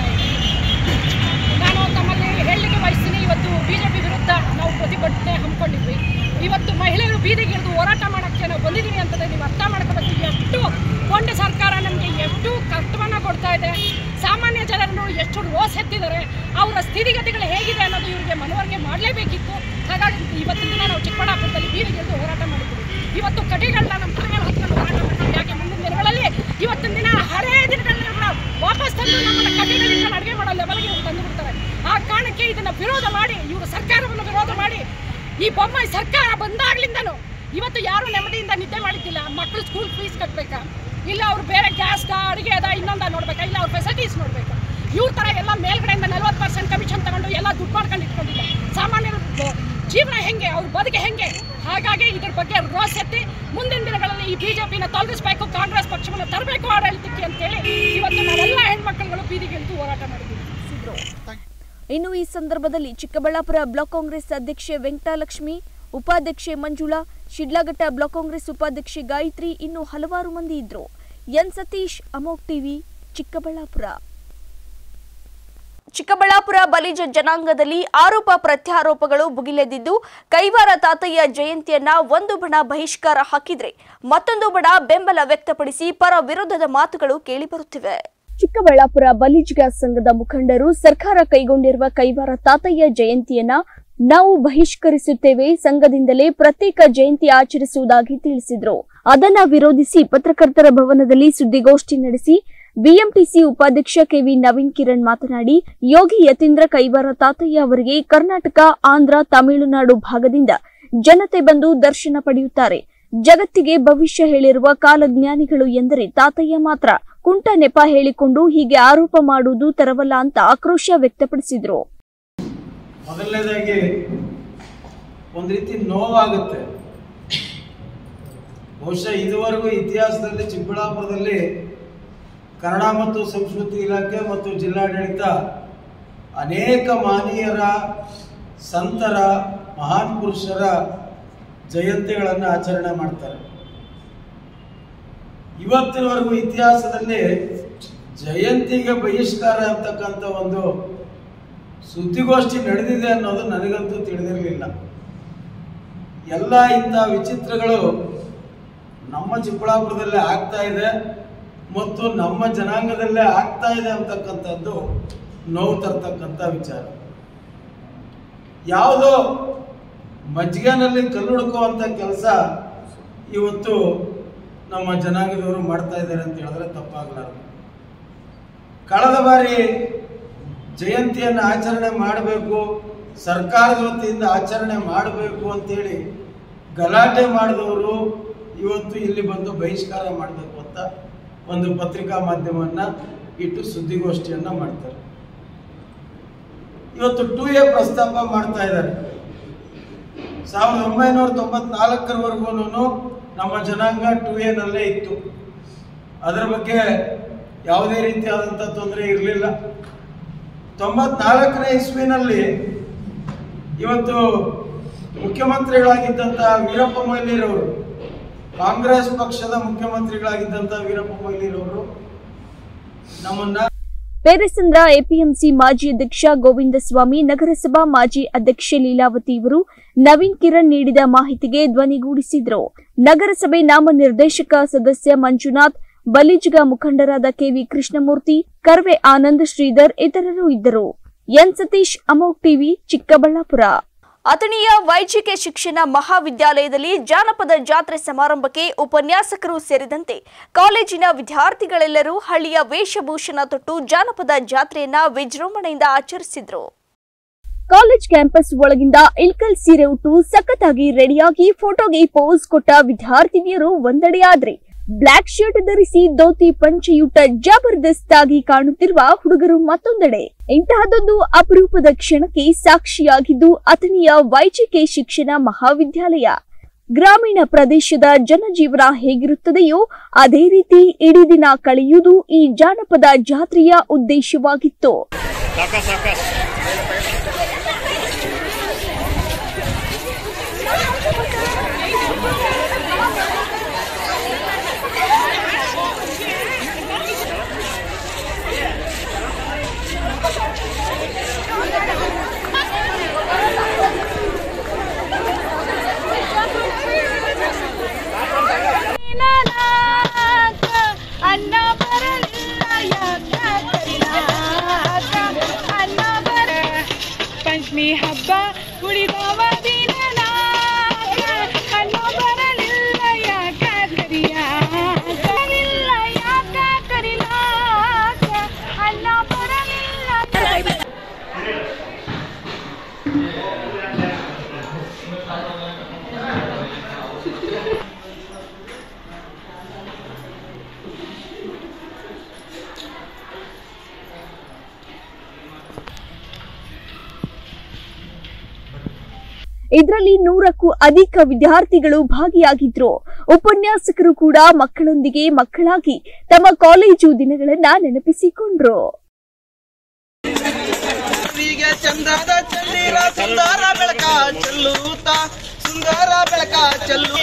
ನಾನು ತಮ್ಮಲ್ಲಿ ಹೇಳಲಿಕ್ಕೆ ಬಯಸ್ತೀನಿ ಇವತ್ತು ಬಿಜೆಪಿ ವಿರುದ್ಧ ನಾವು ಪ್ರತಿಭಟನೆ ಹಮ್ಮಿಕೊಂಡಿದ್ವಿ ಇವತ್ತು ಮಹಿಳೆಯರು ಬೀದಿಗಿಳಿದು ಹೋರಾಟ ಮಾಡೋಕ್ಕೆ ನಾವು ಬಂದಿದ್ದೀವಿ ಅಂತಂದರೆ ನೀವು ಅರ್ಥ ಮಾಡ್ಕೋಬೇಕು ಎಷ್ಟು ಕೊಂಡ ಸರ್ಕಾರ ನಮಗೆ ಎಷ್ಟು ಕಷ್ಟವನ್ನು ಕೊಡ್ತಾ ಇದೆ ಸಾಮಾನ್ಯ ಜನರನ್ನು ಎಷ್ಟು ರೋಸ್ ಎತ್ತಿದ್ದಾರೆ ಅವರ ಸ್ಥಿತಿಗತಿಗಳು ಹೇಗಿದೆ ಅನ್ನೋದು ಇವರಿಗೆ ಮನವರಿಕೆ ಮಾಡಲೇಬೇಕಿತ್ತು ಹಾಗಾಗಿ ಇವತ್ತಿನ ದಿನ ನಾವು ಚಿಕ್ಕಬಳ್ಳಾಪುರದಲ್ಲಿ ಬೀದಿಗಿಳಿದು ಹೋರಾಟ ಮಾಡಿದ್ವಿ ಇವತ್ತು ಕಟಿಗಳನ್ನ ನಮ್ಮ ತಲೆಮೇಲೆ ಹೊತ್ಕೊಂಡು ಹೋರಾಟ ಮಾಡ್ತೀವಿ ಯಾಕೆ ಮುಂದಿನ ದಿನಗಳಲ್ಲಿ ಇವತ್ತಿನ ದಿನ ಹಳೇ ದಿನಗಳನ್ನ ಕೂಡ ವಾಪಸ್ ತಂದು ನಮ್ಮನ್ನ ಕಟಿಗಳಿಂದ ಅಡುಗೆ ಮಾಡೋ ಲೆವೆಲ್ಗೆ ಇವ್ರು ತಂದು ಬಿಡ್ತಾರೆ ಆ ಕಾರಣಕ್ಕೆ ಇದನ್ನ ವಿರೋಧ ಮಾಡಿ ಇವರು ಸರ್ಕಾರವನ್ನು ವಿರೋಧ ಮಾಡಿ ಈ ಬೊಮ್ಮಾಯಿ ಸರ್ಕಾರ ಬಂದಾಗ್ಲಿಂದನೂ ಇವತ್ತು ಯಾರು ನೆಮ್ಮದಿಯಿಂದ ನಿದ್ದೆ ಮಾಡಿದ್ದಿಲ್ಲ ಮಕ್ಕಳು ಸ್ಕೂಲ್ ಫೀಸ್ ಕಟ್ಟಬೇಕಾ ಇಲ್ಲ ಅವ್ರು ಬೇರೆ ಗ್ಯಾಸ್ ಅಡುಗೆ ಅದ ಇನ್ನೊಂದ ನೋಡ್ಬೇಕಾ ಇಲ್ಲ ಅವ್ರ ಫೆಸಿಲಿಟೀಸ್ ನೋಡ್ಬೇಕಾ ಇವ್ರ ಥರ ಎಲ್ಲ ಮೇಲ್ಗಡೆಯಿಂದ ನಲ್ವತ್ತು ಪರ್ಸೆಂಟ್ ಕಮಿಷನ್ ತಗೊಂಡು ಎಲ್ಲ ದುಡ್ಡು ಮಾಡ್ಕೊಂಡು ಇಟ್ಕೊಂಡಿಲ್ಲ ಸಾಮಾನ್ಯರ ಬ- ಜೀವನ ಹೆಂಗೆ ಅವ್ರ ಬದುಕು ಹೆಂಗೆ ಹಾಗಾಗಿ ಇದ್ರ ಬಗ್ಗೆ ರೋಸ್ ಎತ್ತಿ ಮುಂದಿನ ದಿನಗಳಲ್ಲಿ ಈ ಬಿಜೆಪಿನ ತೊಲಗಿಸ್ಬೇಕು ಕಾಂಗ್ರೆಸ್ ಪಕ್ಷವನ್ನು ತರಬೇಕು ಆಡಳಿತಕ್ಕೆ ಅಂತೇಳಿ ಇವತ್ತು ನಾವೆಲ್ಲ ಹೆಣ್ಮಕ್ಳುಗಳು ಬೀದಿಗಿಳಿದು ಹೋರಾಟ ಮಾಡಿದ್ದೀವಿ
ಇನ್ನು ಈ ಸಂದರ್ಭದಲ್ಲಿ ಚಿಕ್ಕಬಳ್ಳಾಪುರ ಬ್ಲಾಕ್ ಕಾಂಗ್ರೆಸ್ ಅಧ್ಯಕ್ಷೆ ವೆಂಕಟಲಕ್ಷ್ಮಿ ಉಪಾಧ್ಯಕ್ಷೆ ಮಂಜುಳಾ ಶಿಡ್ಲಘಟ್ಟ ಬ್ಲಾಕ್ ಕಾಂಗ್ರೆಸ್ ಉಪಾಧ್ಯಕ್ಷೆ ಗಾಯತ್ರಿ ಇನ್ನು ಹಲವಾರು ಮಂದಿ ಇದ್ರು ಎನ್ ಸತೀಶ್ ಅಮೋಕ್ ಟಿವಿ ಚಿಕ್ಕಬಳ್ಳಾಪುರ ಚಿಕ್ಕಬಳ್ಳಾಪುರ ಬಲಿಜ ಜನಾಂಗದಲ್ಲಿ ಆರೋಪ ಪ್ರತ್ಯಾರೋಪಗಳು ಭುಗಿಲೆದ್ದಿದ್ದು ಕೈವಾರ ತಾತಯ್ಯ ಜಯಂತಿಯನ್ನ ಒಂದು ಬಣ ಬಹಿಷ್ಕಾರ ಹಾಕಿದ್ರೆ ಮತ್ತೊಂದು ಬಣ ಬೆಂಬಲ ವ್ಯಕ್ತಪಡಿಸಿ ಪರ ವಿರೋಧದ ಮಾತುಗಳು ಕೇಳಿಬರುತ್ತಿವೆ ಚಿಕ್ಕಬಳ್ಳಾಪುರ ಬಲಿಜಿಗ ಸಂಘದ ಮುಖಂಡರು ಸರ್ಕಾರ ಕೈಗೊಂಡಿರುವ ಕೈವಾರ ತಾತಯ್ಯ ಜಯಂತಿಯನ್ನ ನಾವು ಬಹಿಷ್ಕರಿಸುತ್ತೇವೆ ಸಂಘದಿಂದಲೇ ಪ್ರತ್ಯೇಕ ಜಯಂತಿ ಆಚರಿಸುವುದಾಗಿ ತಿಳಿಸಿದ್ರು ಅದನ್ನ ವಿರೋಧಿಸಿ ಪತ್ರಕರ್ತರ ಭವನದಲ್ಲಿ ಸುದ್ದಿಗೋಷ್ಠಿ ನಡೆಸಿ ಬಿಎಂಟಿಸಿ ಉಪಾಧ್ಯಕ್ಷ ಕೆವಿ ನವೀನ್ ಕಿರಣ್ ಮಾತನಾಡಿ ಯೋಗಿ ಯತೀಂದ್ರ ಕೈವಾರ ತಾತಯ್ಯ ಅವರಿಗೆ ಕರ್ನಾಟಕ ಆಂಧ್ರ ತಮಿಳುನಾಡು ಭಾಗದಿಂದ ಜನತೆ ಬಂದು ದರ್ಶನ ಪಡೆಯುತ್ತಾರೆ ಜಗತ್ತಿಗೆ ಭವಿಷ್ಯ ಹೇಳಿರುವ ಕಾಲಜ್ಞಾನಿಗಳು ಎಂದರೆ ತಾತಯ್ಯ ಮಾತ್ರ ಕುಂಟ ನೆಪ ಹೇಳಿಕೊಂಡು ಹೀಗೆ ಆರೋಪ ಮಾಡುವುದು ತರವಲ್ಲ ಅಂತ ಆಕ್ರೋಶ ವ್ಯಕ್ತಪಡಿಸಿದ್ರು
ಮೊದಲನೇದಾಗಿ ಒಂದು ರೀತಿ ನೋವಾಗುತ್ತೆ ಬಹುಶಃ ಇದುವರೆಗೂ ಇತಿಹಾಸದಲ್ಲಿ ಚಿಕ್ಕಬಳ್ಳಾಪುರದಲ್ಲಿ ಕನ್ನಡ ಮತ್ತು ಸಂಸ್ಕೃತಿ ಇಲಾಖೆ ಮತ್ತು ಜಿಲ್ಲಾಡಳಿತ ಅನೇಕ ಮಹನೀಯರ ಸಂತರ ಮಹಾನ್ ಪುರುಷರ ಜಯಂತಿಗಳನ್ನು ಆಚರಣೆ ಮಾಡ್ತಾರೆ ಇವತ್ತಿನವರೆಗೂ ಇತಿಹಾಸದಲ್ಲಿ ಜಯಂತಿಗೆ ಬಹಿಷ್ಕಾರ ಅಂತಕ್ಕಂಥ ಒಂದು ಸುದ್ದಿಗೋಷ್ಠಿ ನಡೆದಿದೆ ಅನ್ನೋದು ನನಗಂತೂ ತಿಳಿದಿರಲಿಲ್ಲ ಎಲ್ಲ ಇಂಥ ವಿಚಿತ್ರಗಳು ನಮ್ಮ ಚಿಕ್ಕಬಳ್ಳಾಪುರದಲ್ಲೇ ಆಗ್ತಾ ಇದೆ ಮತ್ತು ನಮ್ಮ ಜನಾಂಗದಲ್ಲೇ ಆಗ್ತಾ ಇದೆ ಅಂತಕ್ಕಂಥದ್ದು ನೋವು ತರ್ತಕ್ಕಂಥ ವಿಚಾರ ಯಾವುದೋ ಮಜ್ಜಿಗೆನಲ್ಲಿ ಕಲ್ಲು ಹುಡುಕುವಂಥ ಕೆಲಸ ಇವತ್ತು ನಮ್ಮ ಜನಾಂಗದವರು ಮಾಡ್ತಾ ಇದ್ದಾರೆ ಅಂತ ಹೇಳಿದ್ರೆ ತಪ್ಪಾಗಲಾರದು ಕಳೆದ ಬಾರಿ ಜಯಂತಿಯನ್ನು ಆಚರಣೆ ಮಾಡಬೇಕು ಸರ್ಕಾರದ ವತಿಯಿಂದ ಆಚರಣೆ ಮಾಡಬೇಕು ಅಂತೇಳಿ ಗಲಾಟೆ ಮಾಡಿದವರು ಇವತ್ತು ಇಲ್ಲಿ ಬಂದು ಬಹಿಷ್ಕಾರ ಮಾಡಬೇಕು ಅಂತ ಒಂದು ಪತ್ರಿಕಾ ಮಾಧ್ಯಮವನ್ನ ಇಟ್ಟು ಸುದ್ದಿಗೋಷ್ಠಿಯನ್ನ ಮಾಡ್ತಾರೆ ಇವತ್ತು ಟೂ ಎ ಪ್ರಸ್ತಾಪ ಮಾಡ್ತಾ ಇದ್ದಾರೆ ಸಾವಿರದ ಒಂಬೈನೂರ ತೊಂಬತ್ನಾಲ್ಕರವರೆಗೂ ನಮ್ಮ ಜನಾಂಗ ಟೂ ಎನಲ್ಲೇ ಇತ್ತು ಅದರ ಬಗ್ಗೆ ಯಾವುದೇ ರೀತಿಯಾದಂಥ ತೊಂದರೆ ಇರಲಿಲ್ಲ ತೊಂಬತ್ನಾಲ್ಕನೇ ಇಸ್ವಿನಲ್ಲಿ ಇವತ್ತು ಮುಖ್ಯಮಂತ್ರಿಗಳಾಗಿದ್ದಂತಹ ವೀರಪ್ಪ ಮೊಯ್ಲಿರವರು ಕಾಂಗ್ರೆಸ್ ಪಕ್ಷದ ಮುಖ್ಯಮಂತ್ರಿಗಳಾಗಿದ್ದಂತಹ ವೀರಪ್ಪ ಮೊಯ್ಲಿರವರು ನಮ್ಮನ್ನ
ಪೇರೆಸಂದ್ರ ಎಪಿಎಂಸಿ ಮಾಜಿ ಅಧ್ಯಕ್ಷ ಗೋವಿಂದಸ್ವಾಮಿ ನಗರಸಭಾ ಮಾಜಿ ಅಧ್ಯಕ್ಷೆ ಲೀಲಾವತಿ ಇವರು ನವೀನ್ ಕಿರಣ್ ನೀಡಿದ ಮಾಹಿತಿಗೆ ಧ್ವನಿಗೂಡಿಸಿದ್ರು ನಗರಸಭೆ ನಾಮನಿರ್ದೇಶಕ ಸದಸ್ಯ ಮಂಜುನಾಥ್ ಬಲಿಜಿಗ ಮುಖಂಡರಾದ ಕೆವಿ ಕೃಷ್ಣಮೂರ್ತಿ ಕರ್ವೆ ಆನಂದ್ ಶ್ರೀಧರ್ ಇತರರು ಇದ್ದರು ಎನ್ ಸತೀಶ್ ಅಮೋಕ್ ಟಿವಿ ಚಿಕ್ಕಬಳ್ಳಾಪುರ ಅಥಣಿಯ ವೈದ್ಯಕೀಯ ಶಿಕ್ಷಣ ಮಹಾವಿದ್ಯಾಲಯದಲ್ಲಿ ಜಾನಪದ ಜಾತ್ರೆ ಸಮಾರಂಭಕ್ಕೆ ಉಪನ್ಯಾಸಕರು ಸೇರಿದಂತೆ ಕಾಲೇಜಿನ ವಿದ್ಯಾರ್ಥಿಗಳೆಲ್ಲರೂ ಹಳ್ಳಿಯ ವೇಷಭೂಷಣ ತೊಟ್ಟು ಜಾನಪದ ಜಾತ್ರೆಯನ್ನ ವಿಜೃಂಭಣೆಯಿಂದ ಆಚರಿಸಿದ್ರು ಕಾಲೇಜ್ ಕ್ಯಾಂಪಸ್ ಒಳಗಿಂದ ಇಲ್ಕಲ್ ಸೀರೆ ಉಟ್ಟು ಸಖತ್ತಾಗಿ ರೆಡಿಯಾಗಿ ಫೋಟೋಗೆ ಪೋಸ್ ಕೊಟ್ಟ ವಿದ್ಯಾರ್ಥಿನಿಯರು ಒಂದೆಡೆಯಾದ್ರೆ ಬ್ಲಾಕ್ ಶರ್ಟ್ ಧರಿಸಿ ಧೋತಿ ಪಂಚೆಯುಟ್ಟ ಜಬರ್ದಸ್ತ್ ಆಗಿ ಕಾಣುತ್ತಿರುವ ಹುಡುಗರು ಮತ್ತೊಂದೆಡೆ ಇಂತಹದೊಂದು ಅಪರೂಪದ ಕ್ಷಣಕ್ಕೆ ಸಾಕ್ಷಿಯಾಗಿದ್ದು ಅಥಣಿಯ ವೈದ್ಯಕೀಯ ಶಿಕ್ಷಣ ಮಹಾವಿದ್ಯಾಲಯ ಗ್ರಾಮೀಣ ಪ್ರದೇಶದ ಜನಜೀವನ ಹೇಗಿರುತ್ತದೆಯೋ ಅದೇ ರೀತಿ ಇಡೀ ದಿನ ಕಳೆಯುವುದು ಈ ಜಾನಪದ ಜಾತ್ರೆಯ ಉದ್ದೇಶವಾಗಿತ್ತು
ಅನ್ನ ಬರಲಿಲ್ಲ ಯಾಕ ಕರಿನಾಗ? ಅನ್ನ ಬರ ಪಂಚಮಿ ಹಬ್ಬ ಉಳಿದವ ದಿನನಾಗ ಅನ್ನ ಬರಲಿಲ್ಲ ಯಾಕ ಕರಿಯಾಗ? ಬರಲಿಲ್ಲ ಯಾಕ ಕರಿಲಾಗ? ಅನ್ನ ಬರಲಿಲ್ಲ
ಇದರಲ್ಲಿ ನೂರಕ್ಕೂ ಅಧಿಕ ವಿದ್ಯಾರ್ಥಿಗಳು ಭಾಗಿಯಾಗಿದ್ರು ಉಪನ್ಯಾಸಕರು ಕೂಡ ಮಕ್ಕಳೊಂದಿಗೆ ಮಕ್ಕಳಾಗಿ ತಮ್ಮ ಕಾಲೇಜು ದಿನಗಳನ್ನ ನೆನಪಿಸಿಕೊಂಡ್ರು
ಹೀಗೆ ಚಂದದ ಚೆಲ್ಲಿರ ಸುಂದರ ಬೆಳಕ ಚೆಲ್ಲುತ್ತ ಸುಂದರ ಬೆಳಕ ಚೆಲ್ಲು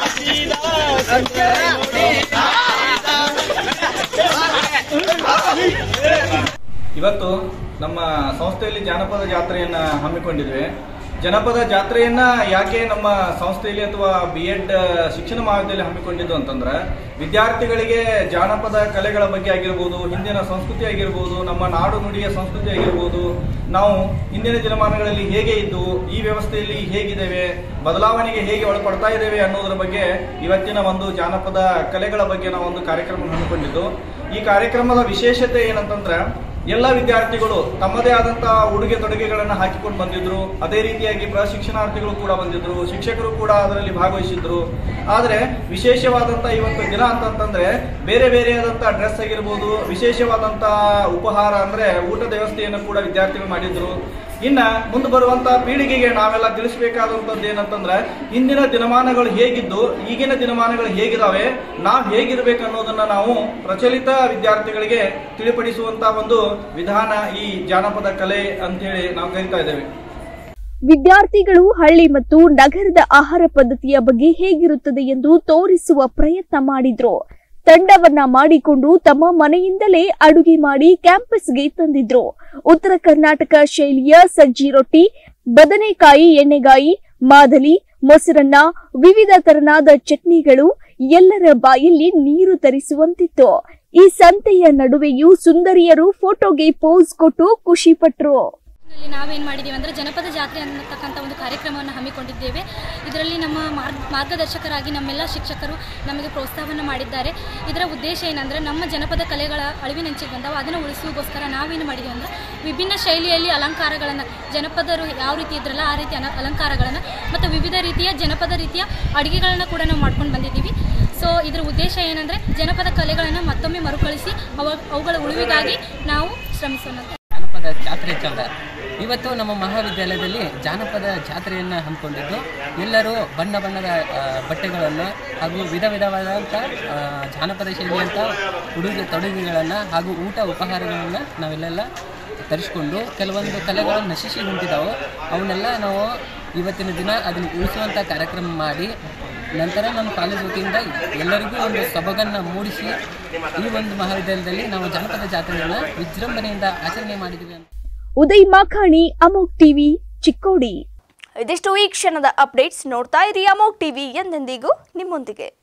ಇವತ್ತು ನಮ್ಮ ಸಂಸ್ಥೆಯಲ್ಲಿ ಜಾನಪದ ಜಾತ್ರೆಯನ್ನ ಹಮ್ಮಿಕೊಂಡಿದ್ವಿ ಜನಪದ ಜಾತ್ರೆಯನ್ನ ಯಾಕೆ ನಮ್ಮ ಸಂಸ್ಥೆಯಲ್ಲಿ ಅಥವಾ ಬಿ ಎಡ್ ಶಿಕ್ಷಣ ಮಹಾವಿದ್ಯಾಲಯ ಹಮ್ಮಿಕೊಂಡಿದ್ದು ಅಂತಂದ್ರೆ ವಿದ್ಯಾರ್ಥಿಗಳಿಗೆ ಜಾನಪದ ಕಲೆಗಳ ಬಗ್ಗೆ ಆಗಿರ್ಬೋದು ಹಿಂದಿನ ಸಂಸ್ಕೃತಿ ಆಗಿರ್ಬೋದು ನಮ್ಮ ನಾಡು ನುಡಿಯ ಸಂಸ್ಕೃತಿ ಆಗಿರ್ಬೋದು ನಾವು ಇಂದಿನ ದಿನಮಾನಗಳಲ್ಲಿ ಹೇಗೆ ಇದ್ದು ಈ ವ್ಯವಸ್ಥೆಯಲ್ಲಿ ಹೇಗಿದ್ದೇವೆ ಬದಲಾವಣೆಗೆ ಹೇಗೆ ಒಳಪಡ್ತಾ ಇದ್ದೇವೆ ಅನ್ನೋದ್ರ ಬಗ್ಗೆ ಇವತ್ತಿನ ಒಂದು ಜಾನಪದ ಕಲೆಗಳ ಬಗ್ಗೆ ನಾವು ಒಂದು ಕಾರ್ಯಕ್ರಮ ಹಮ್ಮಿಕೊಂಡಿದ್ದು ಈ ಕಾರ್ಯಕ್ರಮದ ವಿಶೇಷತೆ ಏನಂತಂದ್ರೆ ಎಲ್ಲ ವಿದ್ಯಾರ್ಥಿಗಳು ತಮ್ಮದೇ ಆದಂತಹ ಉಡುಗೆ ತೊಡುಗೆಗಳನ್ನು ಹಾಕಿಕೊಂಡು ಬಂದಿದ್ರು ಅದೇ ರೀತಿಯಾಗಿ ಪ್ರಶಿಕ್ಷಣಾರ್ಥಿಗಳು ಕೂಡ ಬಂದಿದ್ರು ಶಿಕ್ಷಕರು ಕೂಡ ಅದರಲ್ಲಿ ಭಾಗವಹಿಸಿದ್ರು ಆದ್ರೆ ವಿಶೇಷವಾದಂತ ಇವತ್ತು ದಿನ ಅಂತಂತಂದ್ರೆ ಬೇರೆ ಬೇರೆಯಾದಂತಹ ಡ್ರೆಸ್ ಆಗಿರ್ಬೋದು ವಿಶೇಷವಾದಂತಹ ಉಪಹಾರ ಅಂದ್ರೆ ಊಟದ ವ್ಯವಸ್ಥೆಯನ್ನು ಕೂಡ ವಿದ್ಯಾರ್ಥಿಗಳು ಮಾಡಿದ್ರು ಇನ್ನ ಮುಂದೆ ಬರುವಂತ ಪೀಳಿಗೆಗೆ ನಾವೆಲ್ಲ ತಿಳಿಸಬೇಕಾದಂತದ್ದು ಏನಂತಂದ್ರೆ ಇಂದಿನ ದಿನಮಾನಗಳು ಹೇಗಿದ್ದು ಈಗಿನ ದಿನಮಾನಗಳು ಹೇಗಿದಾವೆ ನಾವ್ ಹೇಗಿರ್ಬೇಕು ಅನ್ನೋದನ್ನ ನಾವು ಪ್ರಚಲಿತ ವಿದ್ಯಾರ್ಥಿಗಳಿಗೆ ತಿಳಿಪಡಿಸುವಂತ ಒಂದು ವಿಧಾನ ಈ ಜಾನಪದ ಕಲೆ ಅಂತ ಹೇಳಿ ನಾವು ಕರಿತಾ ಇದ್ದೇವೆ
ವಿದ್ಯಾರ್ಥಿಗಳು ಹಳ್ಳಿ ಮತ್ತು ನಗರದ ಆಹಾರ ಪದ್ಧತಿಯ ಬಗ್ಗೆ ಹೇಗಿರುತ್ತದೆ ಎಂದು ತೋರಿಸುವ ಪ್ರಯತ್ನ ಮಾಡಿದ್ರು ತಂಡವನ್ನ ಮಾಡಿಕೊಂಡು ತಮ್ಮ ಮನೆಯಿಂದಲೇ ಅಡುಗೆ ಮಾಡಿ ಕ್ಯಾಂಪಸ್ಗೆ ತಂದಿದ್ರು ಉತ್ತರ ಕರ್ನಾಟಕ ಶೈಲಿಯ ಸಜ್ಜಿ ರೊಟ್ಟಿ ಬದನೆಕಾಯಿ ಎಣ್ಣೆಗಾಯಿ ಮಾದಲಿ ಮೊಸರನ್ನ ವಿವಿಧ ತರನಾದ ಚಟ್ನಿಗಳು ಎಲ್ಲರ ಬಾಯಲ್ಲಿ ನೀರು ತರಿಸುವಂತಿತ್ತು ಈ ಸಂತೆಯ ನಡುವೆಯೂ ಸುಂದರಿಯರು ಫೋಟೋಗೆ ಪೋಸ್ ಕೊಟ್ಟು ಖುಷಿ ಪಟ್ರು
ಇಲ್ಲಿ ನಾವೇನು ಮಾಡಿದ್ದೀವಿ ಅಂದರೆ ಜನಪದ ಜಾತ್ರೆ ಅನ್ನತಕ್ಕಂಥ ಒಂದು ಕಾರ್ಯಕ್ರಮವನ್ನು ಹಮ್ಮಿಕೊಂಡಿದ್ದೇವೆ ಇದರಲ್ಲಿ ನಮ್ಮ ಮಾರ್ಗ ಮಾರ್ಗದರ್ಶಕರಾಗಿ ನಮ್ಮೆಲ್ಲ ಶಿಕ್ಷಕರು ನಮಗೆ ಪ್ರೋತ್ಸಾಹವನ್ನು ಮಾಡಿದ್ದಾರೆ ಇದರ ಉದ್ದೇಶ ಏನಂದರೆ ನಮ್ಮ ಜನಪದ ಕಲೆಗಳ ಅಳಿವಿನಂಚಿಗೆ ಬಂದವು ಅದನ್ನು ಉಳಿಸುವುದಕ್ಕೋಸ್ಕರ ನಾವೇನು ಮಾಡಿದ್ದೀವಿ ಅಂದರೆ ವಿಭಿನ್ನ ಶೈಲಿಯಲ್ಲಿ ಅಲಂಕಾರಗಳನ್ನು ಜನಪದರು ಯಾವ ರೀತಿ ಇದ್ರಲ್ಲ ಆ ರೀತಿ ಅನ- ಅಲಂಕಾರಗಳನ್ನು ಮತ್ತು ವಿವಿಧ ರೀತಿಯ ಜನಪದ ರೀತಿಯ ಅಡುಗೆಗಳನ್ನು ಕೂಡ ನಾವು ಮಾಡ್ಕೊಂಡು ಬಂದಿದ್ದೀವಿ ಸೊ ಇದರ ಉದ್ದೇಶ ಏನಂದರೆ ಜನಪದ ಕಲೆಗಳನ್ನು ಮತ್ತೊಮ್ಮೆ ಮರುಕಳಿಸಿ ಅವ ಅವುಗಳ ಉಳಿವಿಗಾಗಿ ನಾವು ಶ್ರಮಿಸೋಣ ಅಂತ.
ಜಾನಪದ ಜಾತ್ರೆ ಚಂದ ಇವತ್ತು ನಮ್ಮ ಮಹಾವಿದ್ಯಾಲಯದಲ್ಲಿ ಜಾನಪದ ಜಾತ್ರೆಯನ್ನು ಹಮ್ಮಿಕೊಂಡಿದ್ದು ಎಲ್ಲರೂ ಬಣ್ಣ ಬಣ್ಣದ ಆ, ಬಟ್ಟೆಗಳನ್ನು ಹಾಗೂ ವಿಧ ವಿಧವಾದಂಥ ಆ, ಜಾನಪದ ಶೈಲಿಯಂಥ ಉಡುಗೆ ತೊಡುಗೆಗಳನ್ನು ಹಾಗೂ ಊಟ ಉಪಹಾರಗಳನ್ನು ನಾವೆಲ್ಲೆಲ್ಲ ತರಿಸ್ಕೊಂಡು ಕೆಲವೊಂದು ಕಲೆಗಳು ನಶಿಸಿ ಹೊಂಟಿದ್ದಾವೆ ಅವನ್ನೆಲ್ಲ ನಾವು ಇವತ್ತಿನ ದಿನ ಅದನ್ನು ಉಳಿಸುವಂಥ ಕಾರ್ಯಕ್ರಮ ಮಾಡಿ ನಂತರ ನಮ್ಮ ಕಾಲೇಜ್ ವತಿಯಿಂದ ಎಲ್ಲರಿಗೂ ಒಂದು ಸೊಬಗನ್ನು ಮೂಡಿಸಿ ಈ ಒಂದು ಮಹಾವಿದ್ಯಾಲಯದಲ್ಲಿ ನಾವು ಜಾನಪದ ಜಾತ್ರೆಯನ್ನು ವಿಜೃಂಭಣೆಯಿಂದ ಆಚರಣೆ ಮಾಡಿದ್ದೀವಿ ಅಂತ
ಉದಯ್ ಮಾಖಾಣಿ ಅಮೋಕ್ ಟಿವಿ ಚಿಕ್ಕೋಡಿ ಇದಿಷ್ಟು ಈ ಕ್ಷಣದ ಅಪ್ಡೇಟ್ಸ್ ನೋಡ್ತಾ ಇರಿ ಅಮೋಕ್ ಟಿವಿ ಎಂದೆಂದಿಗೂ ನಿಮ್ಮೊಂದಿಗೆ